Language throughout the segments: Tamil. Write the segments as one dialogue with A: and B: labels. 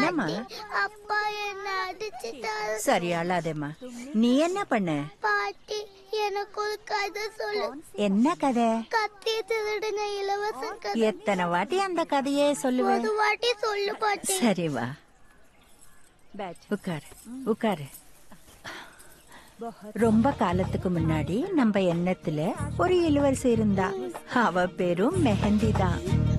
A: என்னம்மா
B: அப்பா என்ன அடிச்சிட்டாரு
A: சரி அழாதேம்மா நீ என்ன பண்ண
B: பாட்டி எனக்கு ஒரு கதை சொல்லு
A: என்ன கதை
B: கத்தி திருடின இலவச கதை
A: எத்தனை வாட்டி அந்த கதையே சொல்லுவேன்
B: ஒரு வாட்டி சொல்லு பாட்டி
A: சரி வா உட்காரு உட்காரு ரொம்ப காலத்துக்கு முன்னாடி நம்ம எண்ணத்துல ஒரு இளவரசி இருந்தா அவ பேரும் மெஹந்தி தான்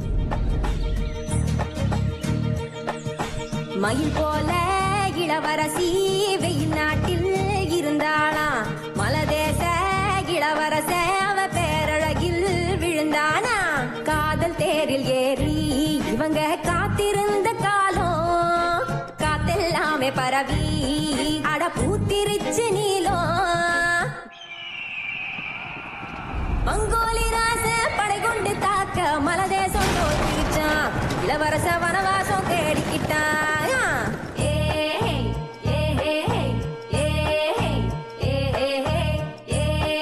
C: மயில் போல இளவரசி வெயில் நாட்டில் இருந்தாளாம் மலதேச இளவரச அவ பேரழகில் விழுந்தானா காதல் தேரில் ஏறி இவங்க காத்திருந்த காலம் காத்தெல்லாமே பரவி அட பூத்திருச்சு நீலம் மங்கோலி ராச படை கொண்டு தாக்க மலதேசம் தோற்றிருச்சான் இளவரச வனவாசம் தேடிக்கிட்டான் ஏ, ஏ, ஏ, ஏ, ஏ, ஏ,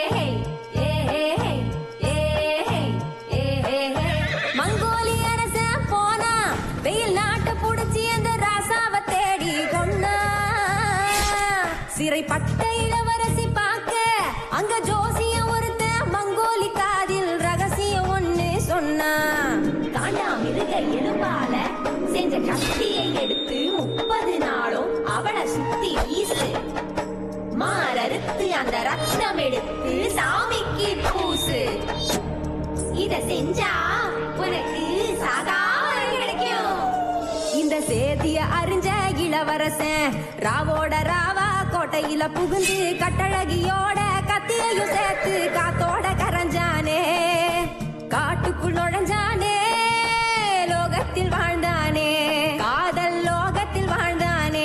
C: ஏ, ஏ, மங்கோலி அரசன் போனா வெயில் நாட்டை புடிச்சு அந்த ராசாவை தேடி கொண்டா சிறைப்பட்ட இளவரசி பார்க்க அங்க ஜோசியம் ஒருத்த மங்கோலி காதில் ரகசியம் ஒண்ணு சொன்னா காண்டா மிருக எலும்பால செஞ்ச கத்தியை எடுத்து முப்பது நாளும் அவளை சுத்தி வீசு மாரறுத்து அந்த ரத்தம் எடுத்து சாமிக்கு பூசு இத செஞ்சா உனக்கு சாகாரம் கிடைக்கும் இந்த சேதிய அறிஞ்ச இளவரசன் ராவோட ராவா கோட்டையில புகுந்து கட்டழகியோட கத்தியையும் சேர்த்து காத்தோட கரைஞ்சானே காட்டுக்குள் நுழைஞ்சானே லோகத்தில் வாழ்ந்தானே காதல் லோகத்தில் வாழ்ந்தானே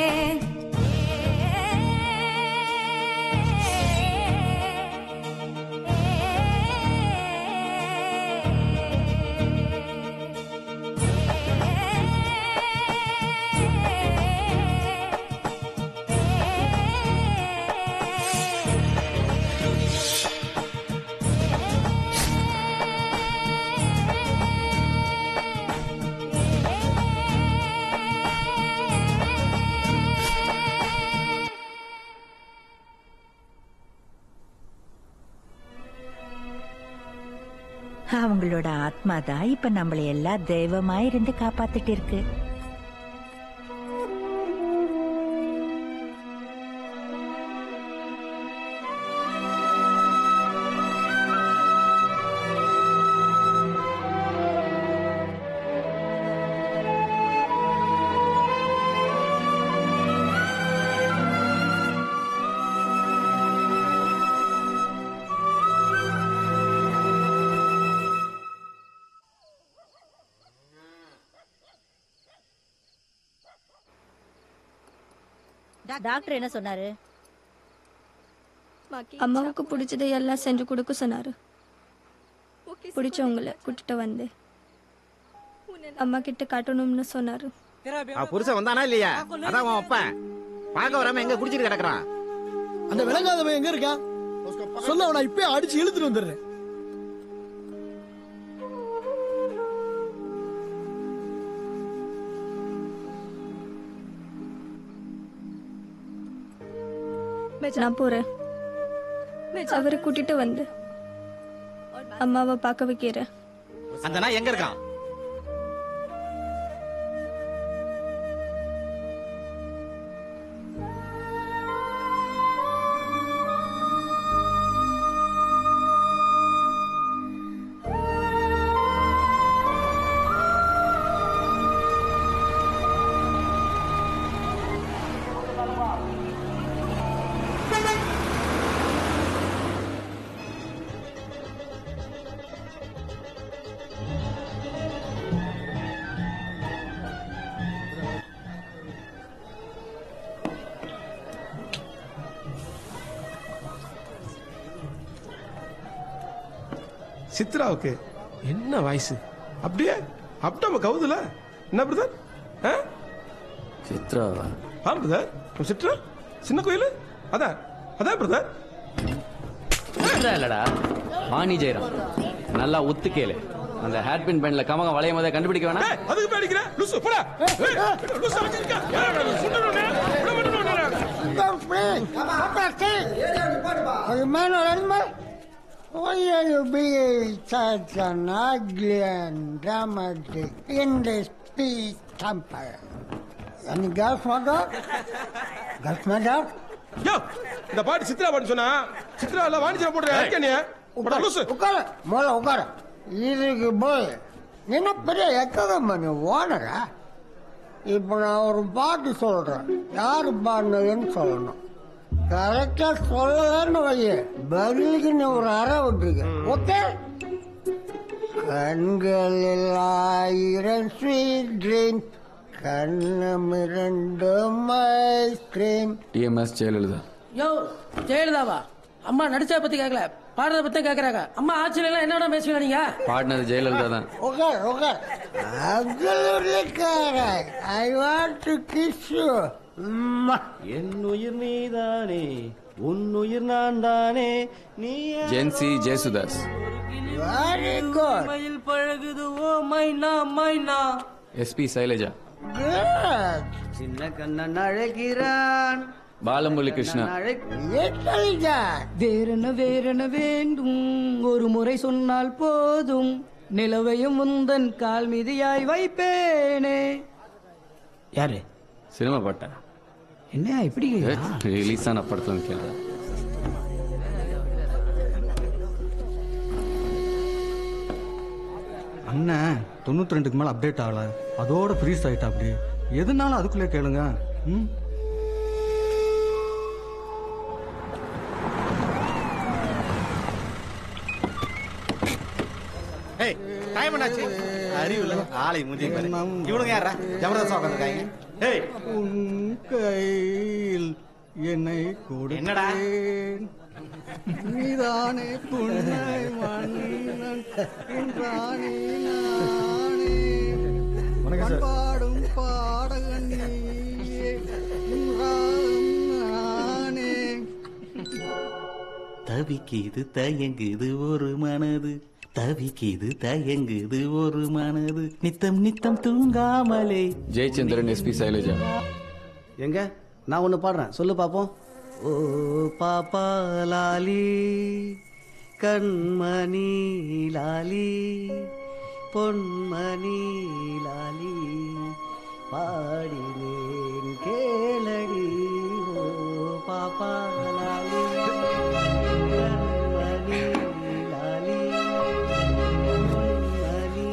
A: அவங்களோட ஆத்மா தான் இப்ப நம்மள எல்லாம் தெய்வமா இருந்து காப்பாத்திட்டு இருக்கு
D: டாக்டர் என்ன சொன்னாரு
E: அம்மாவுக்கு பிடிச்சதை எல்லாம் செஞ்சு கொடுக்க சொன்னாரு பிடிச்சவங்கள கூட்டிட்டு வந்தேன் அம்மா கிட்ட காட்டணும்னு சொன்னாரு
F: அவ புருஷன் வந்தானா இல்லையா அதான் உன் அப்பன் பார்க்க வராம எங்க குடிச்சிட்டு கிடக்குறான்
G: அந்த விளங்காதவன் எங்க இருக்கா சொல்ல அவனை இப்பயே அடிச்சு இழுத்துட்டு வந்துடுறேன்
E: நான் போறேன் அவரை கூட்டிட்டு வந்து அம்மாவை பார்க்க வைக்கிறேன்
F: அந்த நாய் எங்க இருக்கான்
H: சித்ராவுக்கு என்ன வயசு அப்படியே அப்படி கவுதுல என்ன பிரதர்
I: சித்ராவா
H: ஆ பிரதர் சித்ரா சின்ன கோயில் அதான் அதான் பிரதர்
I: சித்ரா இல்லடா வாணி ஜெயராம் நல்லா ஒத்து கேளு
D: அந்த ஹேர் பின் பெண்ல கமகம் வளையும் போதே கண்டுபிடிக்க வேணாம்
H: ஏய், அதுக்கு போய் அடிக்கிற லூசு போடா ஏய், லூசு வச்சிருக்க ஏய், சுண்டணும்னே. விட மாட்டேன்னு
I: A man or animal? Why are you being such an ugly and dramatic in the speech temper? Any girls, mother? Girls, mother?
H: யோ இந்த பாட்டு சித்ரா பாட்டு சொன்னா சித்ரா எல்லாம் வாணிஜ்ய போடுற யாருக்கே நீ போடா லூசு
I: உட்கார முதல்ல உட்கார இதுக்கு போய் நீ என்ன பெரிய எக்கதம்மா நீ ஓனரா இப்போ நான் ஒரு பாட்டு சொல்றேன் யாரு பாடினதுன்னு சொல்லணும் கரெக்டா சொல்லலன்னு வைய பதிலுக்கு நீ ஒரு அறை விட்டுருக்க ஓகே கண்களில் ஆயிரம் ஸ்வீட் ட்ரீம் கண்ணம் இரண்டும் ஐஸ்கிரீம்
D: டிஎம்எஸ் ஜெயலலிதா
J: யோ ஜெயலலிதாவா அம்மா நடிச்சா பத்தி கேட்கல பாடுறத பத்தி கேக்குறாங்க அம்மா ஆட்சியில எல்லாம் என்னோட பேசுவீங்க நீங்க
D: பாடினது ஜெயலலிதா தான்
I: Okay, okay. Absolutely correct. I want to kiss you. Mwah.
K: என் உயிர் நீதானே உன் உயிர் நான் தானே நீ
D: ஜென்சி ஜெயசுதாஸ்
I: Very good.
J: மயில் பழகுது ஓ மைனா மைனா
D: எஸ்பி சைலஜா
I: Good.
K: சின்ன கண்ணன் அழைக்கிறான்
D: பாலமுரளி கிருஷ்ணா
I: Intelligent.
J: வேறென்ன வேறென்ன வேண்டும் ஒரு முறை சொன்னால் போதும் நிலவையும் முந்தன் கால் மீதியாய் வைப்பேனே யாரு
D: சினிமா பாட்டா
J: என்ன இப்படி
D: ரிலீஸ் ஆன படத்துல கேள்வி
K: அண்ணன் தொண்ணூத்தி ரெண்டுக்கு மேல அப்டேட் ஆகல அதோட ஃப்ரீஸ் ஆயிட்டா அப்படி எதுனாலும் அதுக்குள்ளே கேளுங்க ம்
F: ஏய் டைம் என்னாச்சு அறிவுல ஆளை மூஞ்சி பாரு இவனுங்க யாரா ஜபர்தஸ்தா உட்காந்துருக்காங்க ஏய்
K: உன் கையில் என்னை கொடு
F: என்னடா?
K: நீதானே புண்ணை மன்னன் உன் ராணி நானே பாடும் பாடகன் நீயே உன் ராகம் நானே
L: தவிக்கிது தயங்குது ஒரு மனது தவிக்கிது தயங்குது ஒரு மனது நித்தம் நித்தம் தூங்காமலே
D: ஜெயச்சந்திரன் எஸ்பி சைலஜா
K: எங்க நான் ஒண்ணு பாடுறேன் சொல்லு பாப்போம் ஓ பாப்பா லாலி கண்மணி லாலி பொன்மணி லாலி பாடினேன் கேளடி ஓ பாப்பா லாலி கண்மணி லாலி பொன்மணி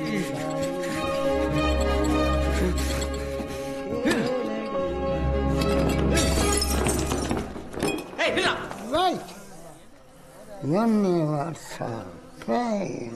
I: Right. Universal pain.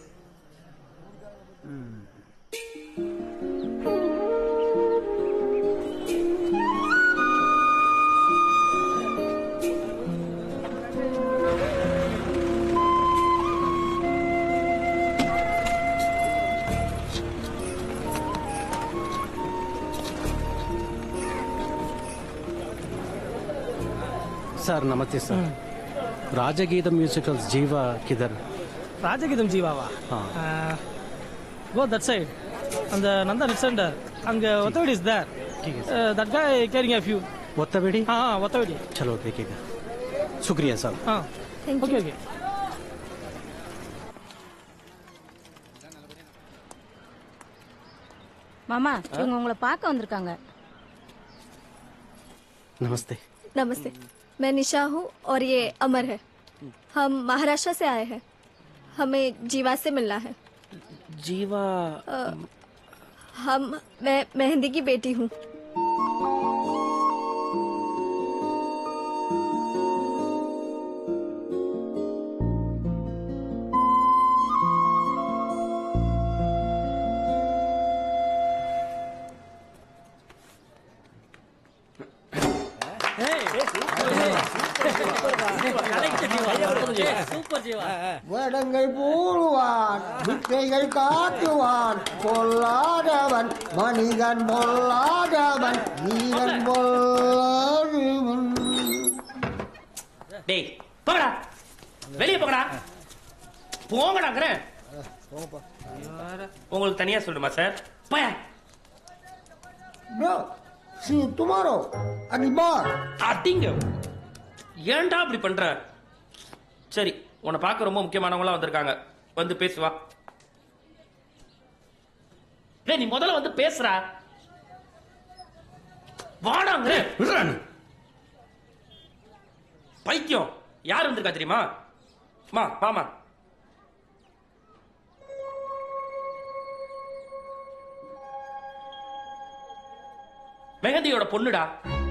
K: सर नमस्ते सर राजगीतम म्यूजिकल्स जीवा किधर
J: ராஜகீதம் ஜீவாவா கோ தட் சைட் அந்த நந்தா நெட் சென்டர் அங்க Othavadi is there that guy caring of you
K: Othapadi
J: ஆ ஒத்தவடி
K: चलो देखेगा शुक्रिया सर
J: ஆ ஓகே ஓகே
A: மாமா இவங்க உங்களை பார்க்க வந்திருக்காங்க
K: नमस्ते
E: नमस्ते मैं निशा हूँ और ये अमर है हम महाराष्ट्र से आए हैं हमें जीवा से मिलना है
J: ஜீவா
E: अ, हम मैं मेहंदी की बेटी हूँ
J: சூப்பர் ஜீவா
I: வேடங்கள் போடுவான் வித்தைகள் காட்டுவான் பொல்லாதவன் மனிதன் பொல்லாதவன் வீரன் பொல்லாதவன்
J: டேய் போங்கடா வெளியே போங்கடா போங்கடாங்கிறேன்
M: உங்களுக்கு தனியா சொல்லுமா சார் பய
I: Bro, see you tomorrow at the bar.
M: அடிங்க ஏன்டா அப்படி பண்ற சரி உன்னை பார்க்க ரொம்ப முக்கியமானவங்களா வந்திருக்காங்க வந்து பேசுவா டேய் நீ முதல்ல வந்து பேசுறா வாடாங்க விடுறா நீ பைத்தியம் யார் வந்திருக்கா தெரியுமா மா வாமா மெஹந்தியோட பொண்ணுடா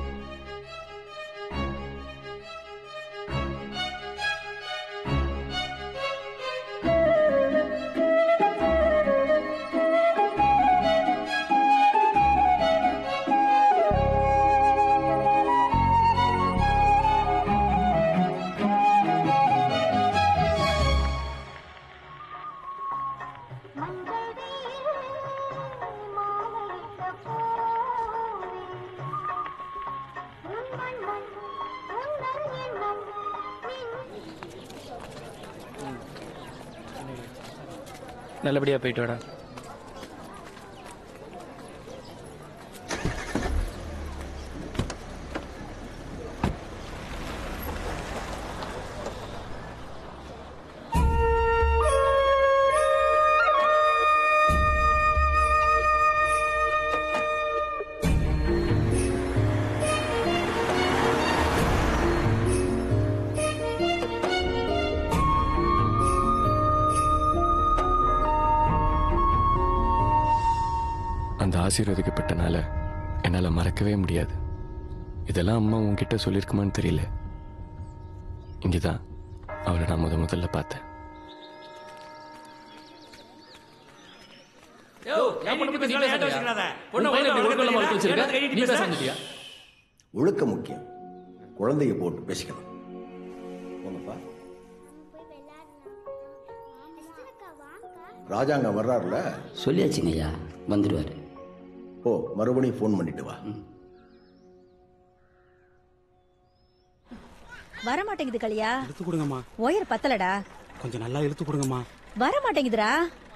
M: நல்லபடியா போயிட்டு வாடா
N: அந்த ஆசீர்வதிக்கப்பட்ட நாளை என்னால் மறக்கவே முடியாது இதெல்லாம் அம்மா உன்கிட்ட சொல்லியிருக்குமான்னு தெரியல இங்கே தான் அவளை நான் முத முதல்ல பார்த்தேன்
O: ஒழுக்க முக்கியம் குழந்தைய போட்டு பேசிக்கலாம் போங்கப்பா ராஜாங்க வர்றாருல
P: சொல்லியாச்சுங்க ஐயா வந்துடுவார்
O: ஓ மறுபடியும் ஃபோன் பண்ணிட்டு வா
A: வர மாட்டேங்குது கலியா
L: எடுத்து கொடுங்கம்மா
A: ஒயர் பத்தலடா
L: கொஞ்சம் நல்லா இழுத்து கொடுங்கம்மா
A: வர மாட்டேங்குதுடா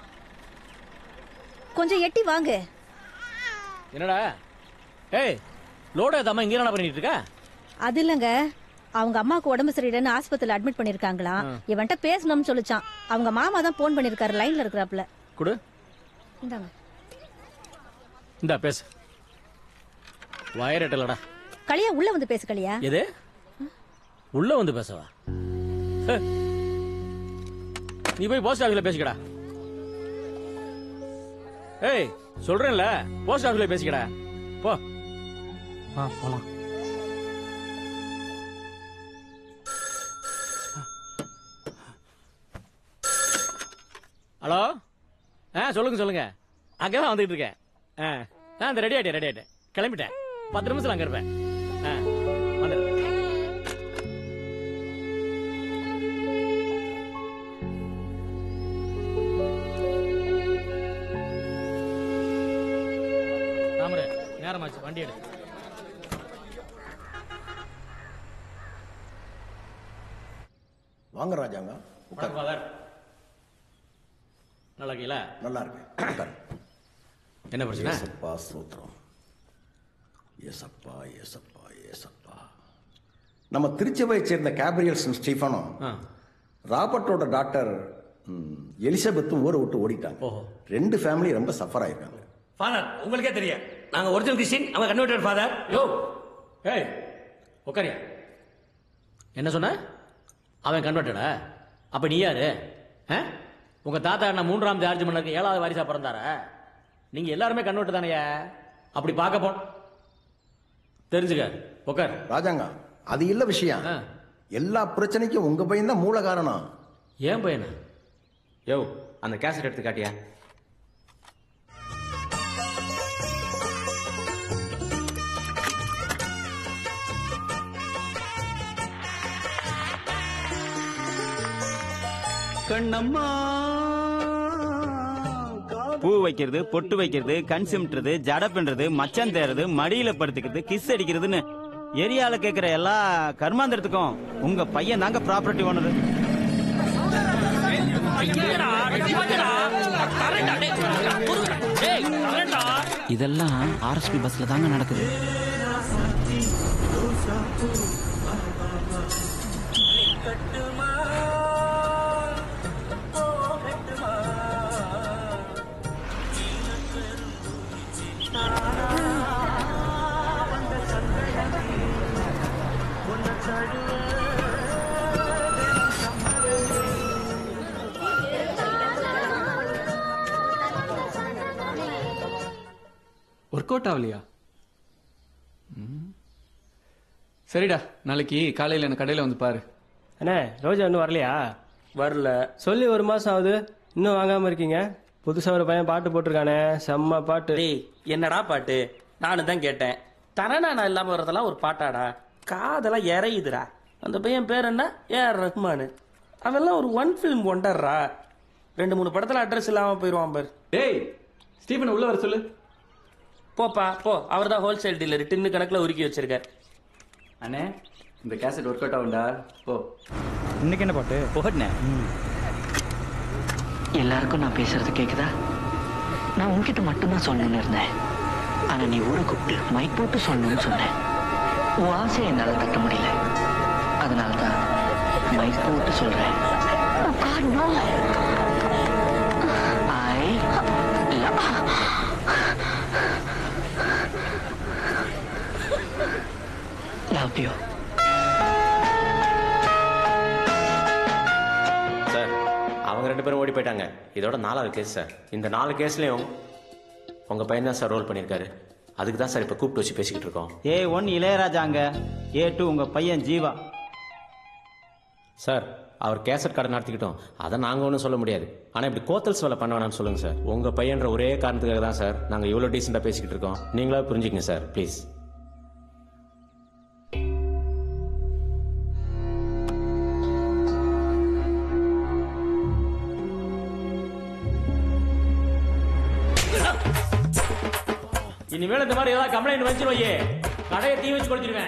A: கொஞ்சம் எட்டி வாங்க
Q: என்னடா ஏய் லோட ஏதாம இங்க என்ன பண்ணிட்டு இருக்க
A: அது இல்லங்க அவங்க அம்மாவுக்கு உடம்பு சரியில்லைன்னு ஆஸ்பத்திரியில அட்மிட் பண்ணிருக்காங்களாம் இவன்ட்ட பேசணும்னு சொல்லிச்சான் அவங்க மாமா தான் போன் பண்ணிருக்காரு லைன்ல இருக்கிறாப்ல
Q: கொடு
A: இந்தாங்க
Q: இந்தா பேசு வயர் எட்டலடா
A: களியா உள்ள வந்து பேசு களியா
Q: எது உள்ள வந்து பேசவா ஹே. நீ போய் போஸ்ட் ஆஃபீஸ்ல பேசிக்கடா ஏய் சொல்றேன்ல போஸ்ட் ஆஃபீஸ்ல பேசிக்கடா போ
L: வா போலாம்
Q: ஹலோ ஆ சொல்லுங்க சொல்லுங்க அங்கதான் வந்துட்டு இருக்கேன் ஆ ஆ இந்த ரெடி ஆயிட்டேன் ரெடி ஆயிட்டேன் கிளம்பிட்டேன் பத்து நிமிஷத்துல அங்க இருப்பேன் ஆ வந்துடு தாமரை நேரமாச்சு வண்டி எடு
O: வாங்க ராஜாங்க உட்காரு.
Q: ஃபாதர் நல்லா இருக்கீங்களா
O: நல்லா இருக்கேன் உட்காரு.
Q: என்ன பிரச்சனை
O: ஏசப்பா சூத்திரம் ஏசப்பா ஏசப்பா ஏசப்பா நம்ம திருச்சபையை சேர்ந்த கேப்ரியல்ஸ் ஸ்டீஃபனும் ராபர்ட்டோட டாக்டர் ம், எலிசபெத்தும் ஊரை விட்டு ஓடிட்டாங்க ரெண்டு ஃபேமிலி ரொம்ப சஃபர் ஆயிருக்காங்க
Q: ஃபாதர் உங்களுக்கே தெரியும் நாங்க ஒரிஜினல் கிறிஸ்டின் அவங்க கன்வெர்டட் ஃபாதர் யோ ஏய் உட்காரியா என்ன சொன்ன அவன் கன்வெர்டடா அப்ப நீ யாரு ஆ? உங்க தாத்தா என்ன மூன்றாம் ஜார்ஜ் மன்னருக்கு ஏழாவது வாரிசா பிறந்தாரா நீங்க எல்லாருமே கன்வெர்ட் தானேயா அப்படி பார்க்க போ தெரிஞ்சுக்க உட்கார்
O: ராஜாங்க அது இல்ல விஷயம் எல்லா பிரச்சனைக்கும் உங்க பையன் தான் மூல காரணம்
Q: ஏன் பையனா
M: யோ அந்த கேசட் எடுத்து காட்டியா
L: கண்ணம்மா
R: பூ வைக்கிறது பொட்டு வைக்கிறது கண் சிமிட்டுறது ஜட பின்றது மச்சம் தேறது மடியில படுத்துக்கிறது கிஸ் அடிக்கிறதுன்னு ஏரியால கேக்குற எல்லா கர்மாந்திரத்துக்கும் உங்க பையன் தாங்க ப்ராப்பர்ட்டி ஓனர்
P: இதெல்லாம் ஆர்எஸ்பி பஸ்ல தாங்க நடக்குது
D: ஒர்க் அவுட் ஆகலையா ம். சரிடா நாளைக்கு காலையில் எனக்கு கடையில் வந்து பாரு
S: அண்ணே ரோஜா இன்னும் வரலையா
M: வரல
S: சொல்லி ஒரு மாசம் ஆகுது இன்னும் வாங்காம இருக்கீங்க புதுசா ஒரு பையன் பாட்டு போட்டிருக்கானே செம்ம பாட்டு
M: டேய் என்னடா பாட்டு நானும் தான் கேட்டேன் தரநானா இல்லாம வரதெல்லாம் ஒரு பாட்டாடா காதெல்லாம் இறையுதுடா அந்த பையன் பேர் என்ன ஏஆர் ரஹ்மான் அவெல்லாம் ஒரு ஒன் ஃபிலிம் ஒண்டர்ரா ரெண்டு மூணு படத்துல அட்ரஸ் இல்லாம போயிடுவான் பாரு
D: டேய் ஸ்டீபன் உள்ள வர சொல்லு
M: போப்பா போ அவர் தான் ஹோல்சேல் டீலர் டின்னு கணக்குல உருக்கி வச்சிருக்கார்
D: அண்ணே இந்த கேசட் ஒர்க் அவுட் ஆகும்டா போ
P: இன்னைக்கு என்ன பாட்டு போகட்னேன்
T: எல்லாருக்கும் நான் பேசுறது கேக்குதா நான் உன்கிட்ட மட்டும்தான் சொல்லணும்னு இருந்தேன் ஆனா நீ ஊரை கூப்பிட்டு மைக் போட்டு சொல்லணும்னு சொன்னேன் உன் ஆசையை என்னால தட்ட முடியல அதனால தான் மைக் போட்டு சொல்றேன் I love you.
Q: சார் அவங்க ரெண்டு பேரும் ஓடி போயிட்டாங்க இதோட நாலாவது கேஸ் சார் இந்த நாலு கேஸ்லயும் உங்க பையன் தான் சார் ரோல் பண்ணியிருக்காரு அதுக்கு தான் சார் இப்போ கூப்பிட்டு வச்சு பேசிக்கிட்டு இருக்கோம்
R: ஏ ஒன் இளையராஜாங்க ஏ டூ உங்க பையன் ஜீவா
Q: சார் அவர் கேசட் கடை நடத்திக்கிட்டோம் அதை நாங்கள் ஒன்றும் சொல்ல முடியாது ஆனால் இப்படி கோத்தல்ஸ் வேலை பண்ண வேணாம்னு சொல்லுங்க சார் உங்கள் பையன்ற ஒரே காரணத்துக்காக தான் சார் நாங்கள் இவ்வளோ டீசெண்டாக பேசிக்கிட்டு இருக்கோம் நீங்களா புரிஞ்சுக்கங்க சார் ப்ளீஸ் இனிமேல் இந்த மாதிரி ஏதாவது கம்ப்ளைண்ட் வச்சு வையே கடையை தீ வச்சு கொடுத்துருவேன்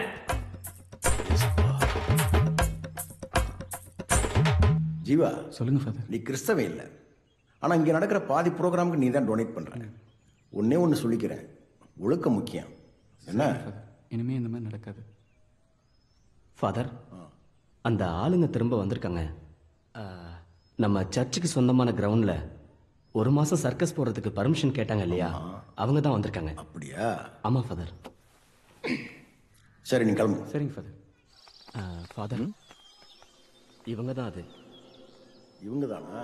O: ஜீவா
D: சொல்லுங்க ஃபாதர்
O: நீ கிறிஸ்தவன் இல்லை ஆனால் இங்கே நடக்கிற பாதி ப்ரோக்ராமுக்கு நீ தான் டொனேட் பண்ணுற ஒன்னே ஒன்று சொல்லிக்கிறேன் ஒழுக்கம் முக்கியம் என்ன
D: இனிமே இந்த மாதிரி நடக்காது
U: ஃபாதர் அந்த ஆளுங்க திரும்ப வந்திருக்காங்க ஆ, நம்ம சர்ச்சுக்கு சொந்தமான கிரவுண்டில் ஒரு மாதம் சர்க்கஸ் போகிறதுக்கு பர்மிஷன் கேட்டாங்க இல்லையா அவங்க தான் வந்திருக்காங்க
O: அப்படியா
U: ஆமாம் ஃபாதர்
O: சரி நீ கிளம்பு
U: சரிங்க ஃபாதர் ஃபாதர் இவங்க தான் அது
O: இவங்க தானா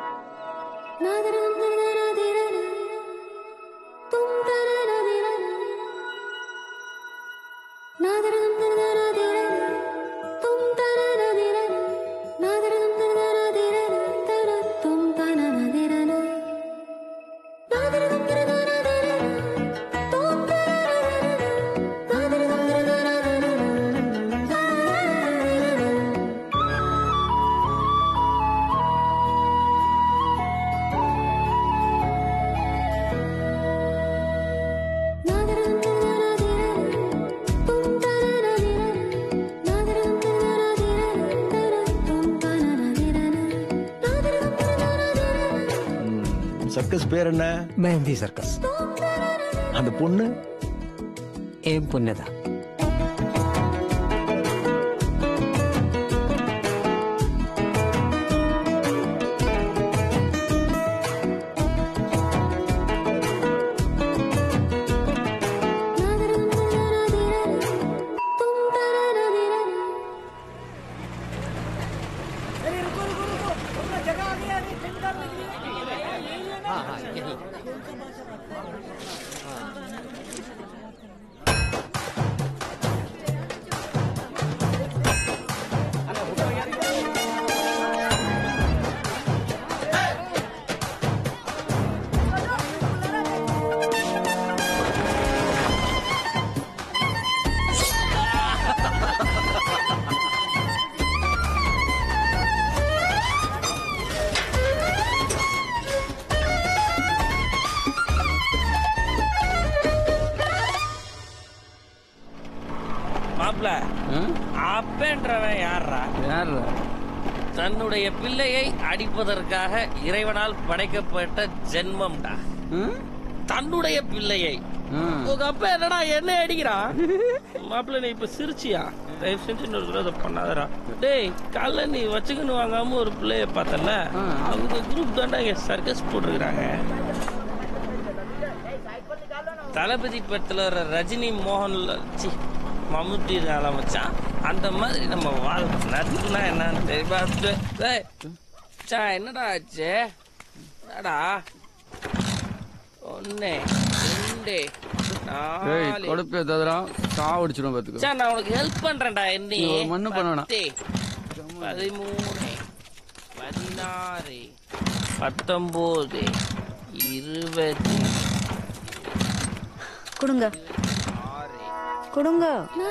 O: சர்க்கஸ் பேர் என்ன
V: மெஹந்தி சர்க்கஸ்
O: அந்த பொண்ணு
V: என் பொண்ணுதான்
M: மாப்ள அப்பன்றவன் யாரா
D: யார்
M: தன்னுடைய பிள்ளையை அடிப்பதற்காக இறைவனால் படைக்கப்பட்ட ஜென்மம்டா தன்னுடைய பிள்ளையை உங்க அப்பா என்னடா என்ன அடிக்கிறான் மாப்பிள்ள நீ இப்ப சிரிச்சியா தயவு செஞ்சு இன்னொரு தடவை அதை பண்ணாதடா டேய் காலைல நீ வச்சுக்கணும் வாங்காம ஒரு பிள்ளைய பார்த்தல அவங்க குரூப் தாண்டா இங்க சர்க்கஸ் போட்டிருக்கிறாங்க தளபதி படத்துல வர ரஜினி மோகன் சி மம்முட்டி இருக்கால மச்சான் அந்த மாதிரி நம்ம வாழ் நட்புனா என்னன்னு தெரியுமா டேய், மச்சான், என்னடா ஆச்சு என்னடா ஒன்னு ரெண்டு
D: ஏய்
M: நாலு
D: கொடுப்பு ஏதாவதுடா சாவடிச்சிடும் பார்த்துக்கோ
M: மச்சான், நான் உனக்கு ஹெல்ப் பண்றேன்டா என்ன
D: நீ ஒரு மண்ணு பண்ண வேணாம்.
M: பதிமூணு பதினாறு பத்தொன்பது இருபது
A: கொடுங்க கொடுங்க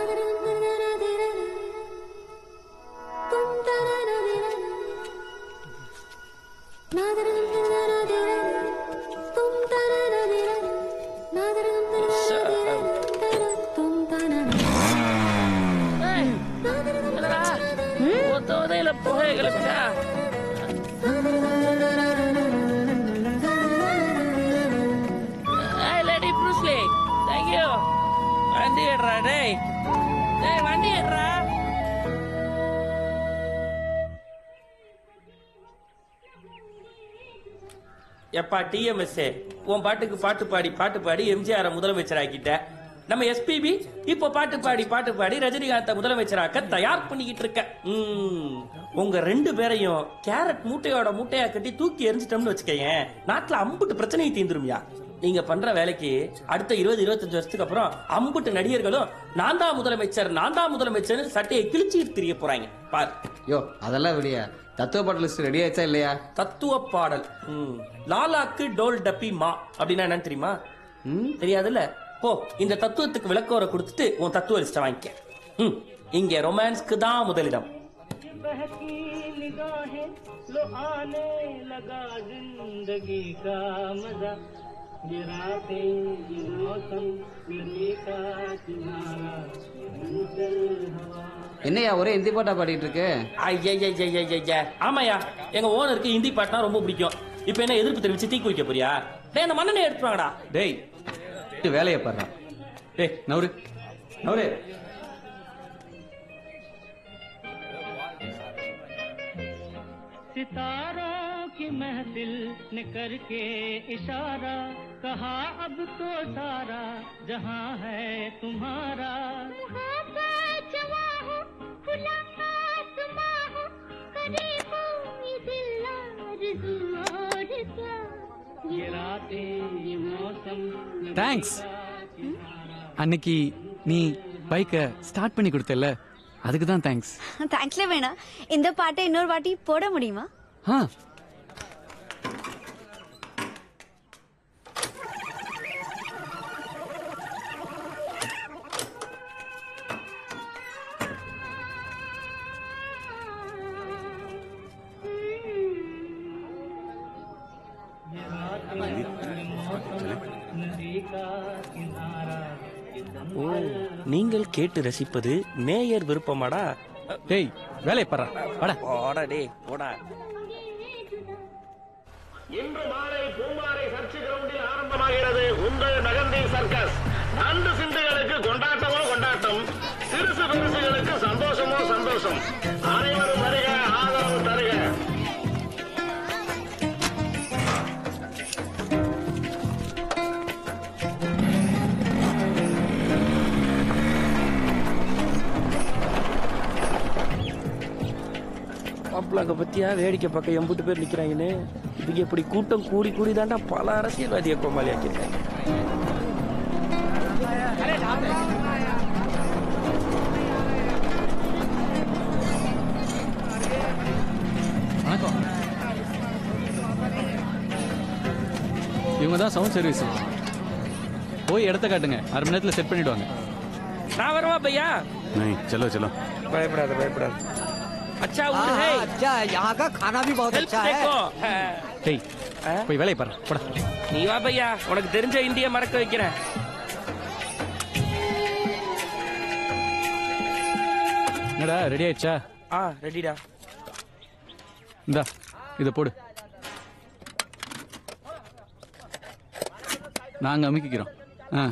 M: ஒத்த உதையில புகைய கிளப்பிட்டா ஏய் லேடி ப்ரூஸ்லி தேங்க்யூ வண்டி ஏடுறா டேய் டேய் வண்டி ஏடுறா எப்பா டிஎம்எஸ் உன் பாட்டுக்கு பாட்டு பாடி பாட்டு பாடி எம்ஜிஆர் முதலமைச்சர் ஆக்கிட்ட நம்ம எஸ்பிபி இப்போ பாட்டு பாடி பாட்டு பாடி ரஜினிகாந்த முதலமைச்சராக்க தயார் பண்ணிக்கிட்டு இருக்க ம், உங்க ரெண்டு பேரையும் கேரட் மூட்டையோட மூட்டையா கட்டி தூக்கி எரிஞ்சிட்டோம்னு வச்சுக்கயேன் நாட்டுல அம்புட்டு பிரச்சனை தீந்துருமியா நீங்க பண்ற வேலைக்கு அடுத்த இருபது இருபத்தஞ்சு வருஷத்துக்கு அப்புறம் அம்புட்டு நடிகர்களும் நான் தான் முதலமைச்சர் நான் தான் முதலமைச்சர் சட்டையை கிழிச்சிட்டு தெரிய போறாங்க பார்
B: யோ அதெல்லாம் விடியா தத்துவ பாட்டு லிஸ்ட் ரெடி ஆயிடுச்சா இல்லையா
M: தத்துவ பாடல் ம். லாலாக்கு டோல் டப்பி மா அப்படின்னா என்னன்னு தெரியுமா தெரியாதுல்ல போ இந்த தத்துவத்துக்கு விளக்கோரை கொடுத்துட்டு உன் தத்துவ லிஸ்ட வாங்கிக்க ம். இங்க ரொமான்ஸ்க்கு தான் முதலிடம்
C: बहकी निगाहें लो आने लगा जिंदगी का मजा ये रातें ये मौसम नदी का किनारा ये हलचल हवा
B: என்னையா ஒரே ஹிந்தி பாட்டா பாடிட்டு இருக்கு
M: ஐயா ஆமாயா எங்க ஓனருக்கு ஹிந்தி பாட்டுனா ரொம்ப பிடிக்கும் இப்ப என்ன எதிர்ப்பு தெரிவிச்சு தீக்கு வைக்க போறியா டேய் அந்த மண்ணனை எடுத்து வாங்கடா
D: டேய் இது வேலையை பாடுறா டேய் நவரு நவரு
C: सितारों की महफिल ने करके इशारा कहा अब तो सारा जहां है तुम्हारा ये रातें ये मौसम
D: தேங்க்ஸ் அன்னைக்கு நீ பைக்கை ஸ்டார்ட் பண்ணி கொடுத்தல அதுக்கு தான் தேங்க்ஸ்
W: தேங்க்ஸ்ல வேணாம் இந்த பாட்டை இன்னொரு வாட்டி போட முடியுமா
D: ஆ
C: नदी का किनारा
M: ஓ நீங்கள் கேட்டு ரசிப்பது நேயர் விருப்பமாடா
D: டேய் வேலையை பாடுறா வாடா
M: போடா டேய் போடா
H: இன்று மாலை பூமாரை சர்ச்சு கிரவுண்டில் ஆரம்பமாகிறது உங்கள் நகந்தி சர்க்கஸ் நண்டு சிந்துகளுக்கு கொண்டாட்டமோ கொண்டாட்டம் சிறுசு பெருசுகளுக்கு சந்தோஷமோ சந்தோஷம் அனைவரும் வருக ஆதரவு தருக
M: மாப்பிள்ள அங்க பத்தியா வேடிக்கை பார்க்க எம்புட்டு பேர் நிக்கிறாங்கன்னு இதுக்கு இப்படி கூட்டம் கூடி கூடி தாண்டா பல அரசியல்வாதியை கோமாளி ஆக்கியிருக்காங்க
D: வணக்கம் இவங்க தான் சவுண்ட் சர்வீஸ் போய் இடத்த காட்டுங்க அரை மணி நேரத்தில் செட் பண்ணிடுவாங்க
M: நான் வரவா பையா
N: नहीं चलो चलो
M: பயப்படாத பயப்படாத अच्छा उड़ है
V: अच्छा यहाँ का खाना भी बहुत
M: हेल्प
V: अच्छा है
M: देखो
D: டேய் போய் வேலையை பாரு போடா
M: நீ வா பையா உனக்கு தெரிஞ்ச இந்திய மறக்க வைக்கிறேன்
D: என்னடா ரெடி ஆயிடுச்சா
M: ஆ ரெடிடா
D: இந்தா இதை போடு நாங்க அமுக்கிக்கிறோம் ஆ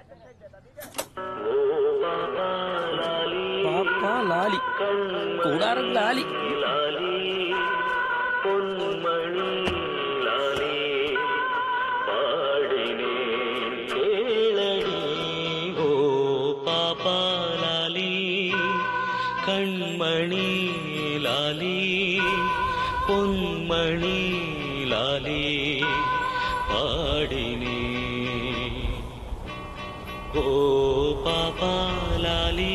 M: பாப்பா லாலி கூடாரம் லாலி
H: பொன்மணி லாலே பாடினேன் கேளடி ஓ பாப்பா லாலி கண்மணி லாலி பொன்மணி லாலே பாடினேன் ஓ பாப்பா லாலி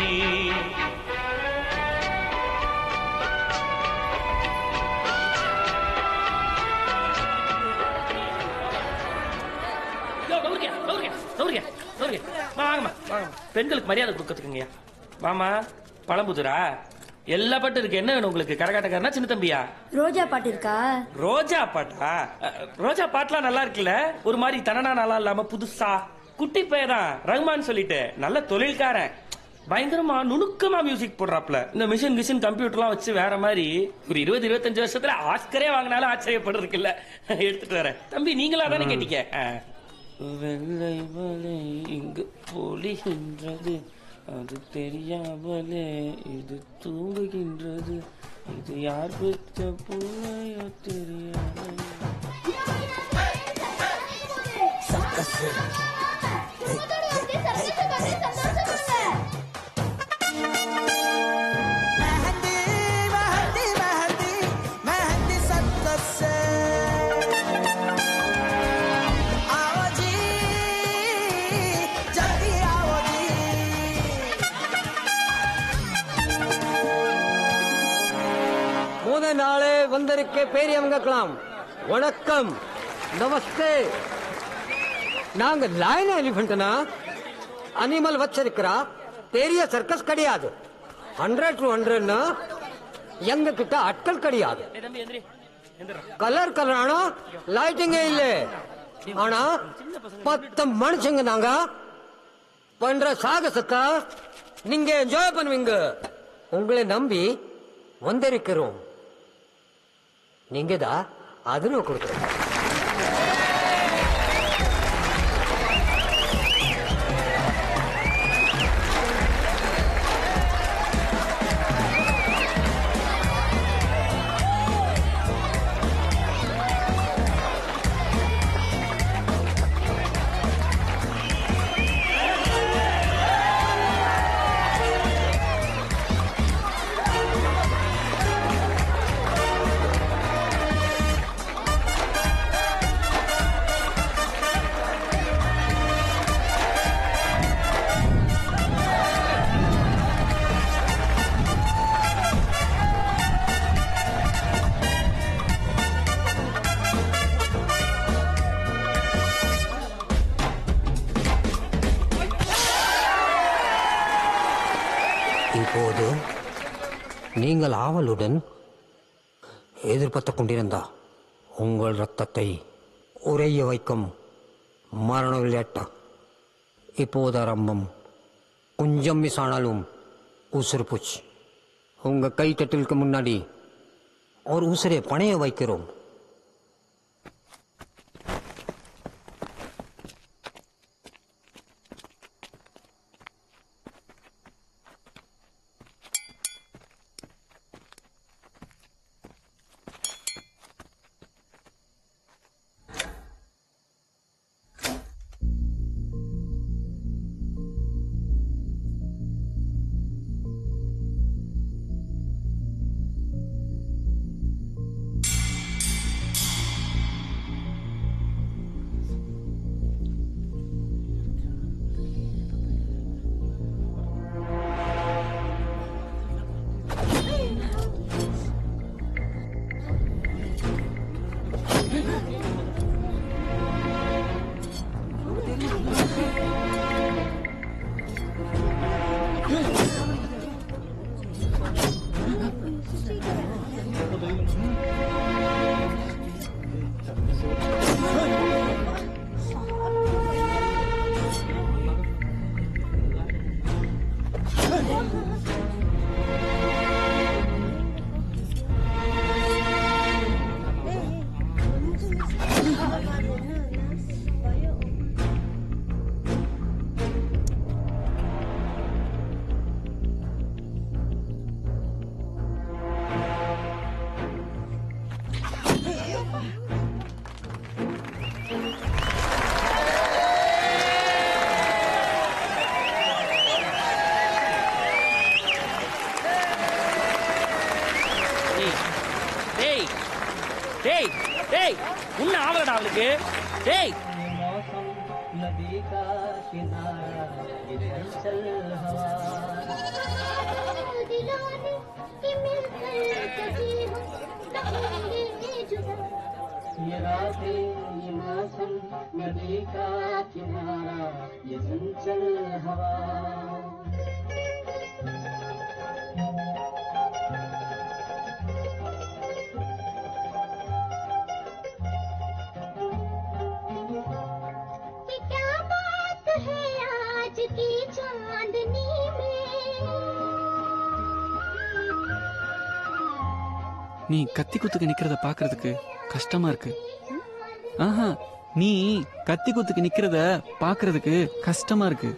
M: யோ, கௌரியா, கௌரியா, கௌரியா, கௌரியா. வா, வாங்கம்மா, வாங்கம்மா. பெண்களுக்கு மரியாதை கொடுக்கறதுக்குங்கய்யா வாமா பழம்புதுரா எல்லா பாட்டும் இருக்கு என்ன வேணும் உங்களுக்கு கரகாட்டக்காரனா சின்ன தம்பியா
W: ரோஜா பாட்டு இருக்கா
M: ரோஜா பாட்டா அஹ், ரோஜா பாட்டுலாம் நல்லா இருக்குல்ல ஒரு மாதிரி தனனா நல்லா இல்லாம புதுசா குட்டி பையதான் ரஹ்மான் சொல்லிட்டு நல்ல தொழில்காரன் பயங்கரமா நுணுக்கமா மியூசிக் போடுறாப்ல இந்த மிஷின் மிஷின் கம்ப்யூட்டர்லாம் வச்சு வேற மாதிரி ஒரு இருபது இருபத்தஞ்சு வருஷத்துல ஆஸ்கரே வாங்கினாலும் ஆச்சரியப்படுறதுக்கு இல்ல எடுத்துட்டு வரேன் தம்பி நீங்களா தானே கேட்டீங்க அஹ். வெள்ளை மலை இங்கு பொழிகின்றது அது தெரியாமலே இது தூங்குகின்றது இது யார் பெற்ற பிள்ளையோ தெரியாமல்
I: முத நாளே வந்திருக்க பெரியவங்கக்கலாம் வணக்கம் நமஸ்தே நாங்க லைன் எலிஃபென்ட்னா அனிமல் வச்சிருக்கிறா பெரிய சர்க்கஸ் கிடையாது ஹண்ட்ரட் டு ஹண்ட்ரட்னா எங்க கிட்ட அட்கள் கிடையாது
M: தம்பி எந்திரி எந்திரா
I: கலர் கலரான லைட்டிங்கே இல்ல ஆனா பத்து மனுஷங்க நாங்க பண்ற சாகசத்தை நீங்க என்ஜாய் பண்ணுவீங்க உங்களை நம்பி வந்திருக்கிறோம் நீங்க தான் அதுன்னு கொடுக்குறோம் இப்போது நீங்கள் ஆவலுடன் எதிர்பார்த்து கொண்டிருந்தா உங்கள் ரத்தத்தை உறைய வைக்கும் மரண விளையாட்டம் இப்போது ஆரம்பம் கொஞ்சம் மிஸ் ஆனாலும் உசுறு போச்சு உங்க கை தட்டிலுக்கு முன்னாடி ஒரு உசுரை பணைய வைக்கிறோம்
M: டேய் உன்ன ஆவலடா அவளுக்கு டேய்
C: नदी का किनारा ये चल हवा ये रातें ये मौसम नदी का किनारा ये चंचल हवा
F: क्या बात है आज की चांदनी में
D: நீ கத்தி குத்துக்கு நிக்கிறத பாக்குறதுக்கு கஷ்டமா இருக்கு ஆஹா நீ கத்தி குத்துக்கு நிக்கிறத பாக்குறதுக்கு கஷ்டமா இருக்கு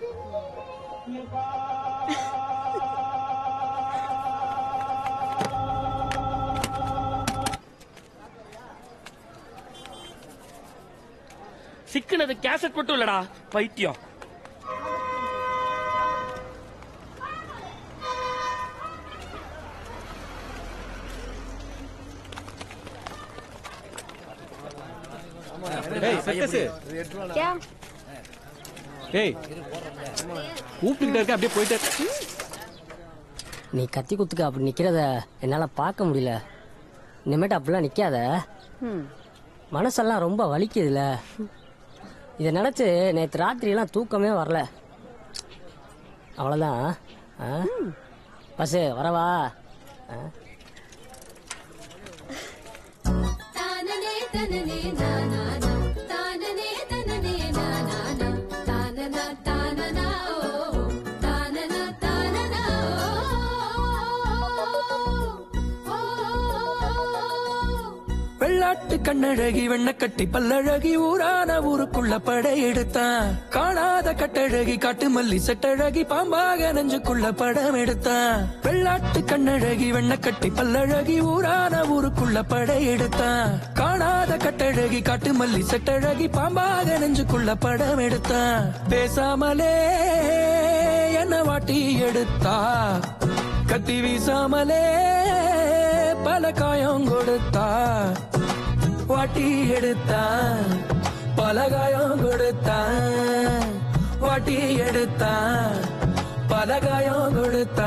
M: சிக்கினது கேசட் மட்டும் இல்லடா பைத்தியம்
D: ஏய் சர்க்கஸ்
E: क्या
D: ஏய் கூப்பிட்டுக்கிட்டே இருக்க அப்படியே போயிட்டே இருக்க.
G: நீ கத்தி குத்துக்கு அப்படி நிக்கிறத என்னால பார்க்க முடியல இனிமேட்டு அப்படிலாம் நிக்காத மனசெல்லாம் ரொம்ப வலிக்குதுல இதை நினைச்சு நேற்று ராத்திரியெல்லாம் தூக்கமே வரல அவ்வளோதான் ஆ? பஸ் வரவா ஆ?
F: तानने तनने ना ना ना तानने तनने ना ना ना तानना तानना ओ तानना तानना
K: வெள்ளாட்டு கண்ணழகி வெண்ணக்கட்டி பல்லழகி ஊரான ஊருக்குள்ள படையெடுத்தான் காணாத கட்டழகி காட்டு மல்லி செட்டழகி பாம்பாக நெஞ்சுக்குள்ள படம் எடுத்தான் வெள்ளாட்டு கண்ணழகி வெண்ணக்கட்டி பல்லழகி ஊரான ஊருக்குள்ள படையெடுத்தான் காணாத கட்டழகி காட்டு மல்லி செட்டழகி பாம்பாக நெஞ்சுக்குள்ள படம் எடுத்தான் பேசாமலே என்ன வாட்டி எடுத்தா கத்தி வீசாமலே பல காயம் கொடுத்தா வாட்டி எடுத்தா பல காயம் கொடுத்தா வாட்டி எடுத்தா பல காயம் கொடுத்தா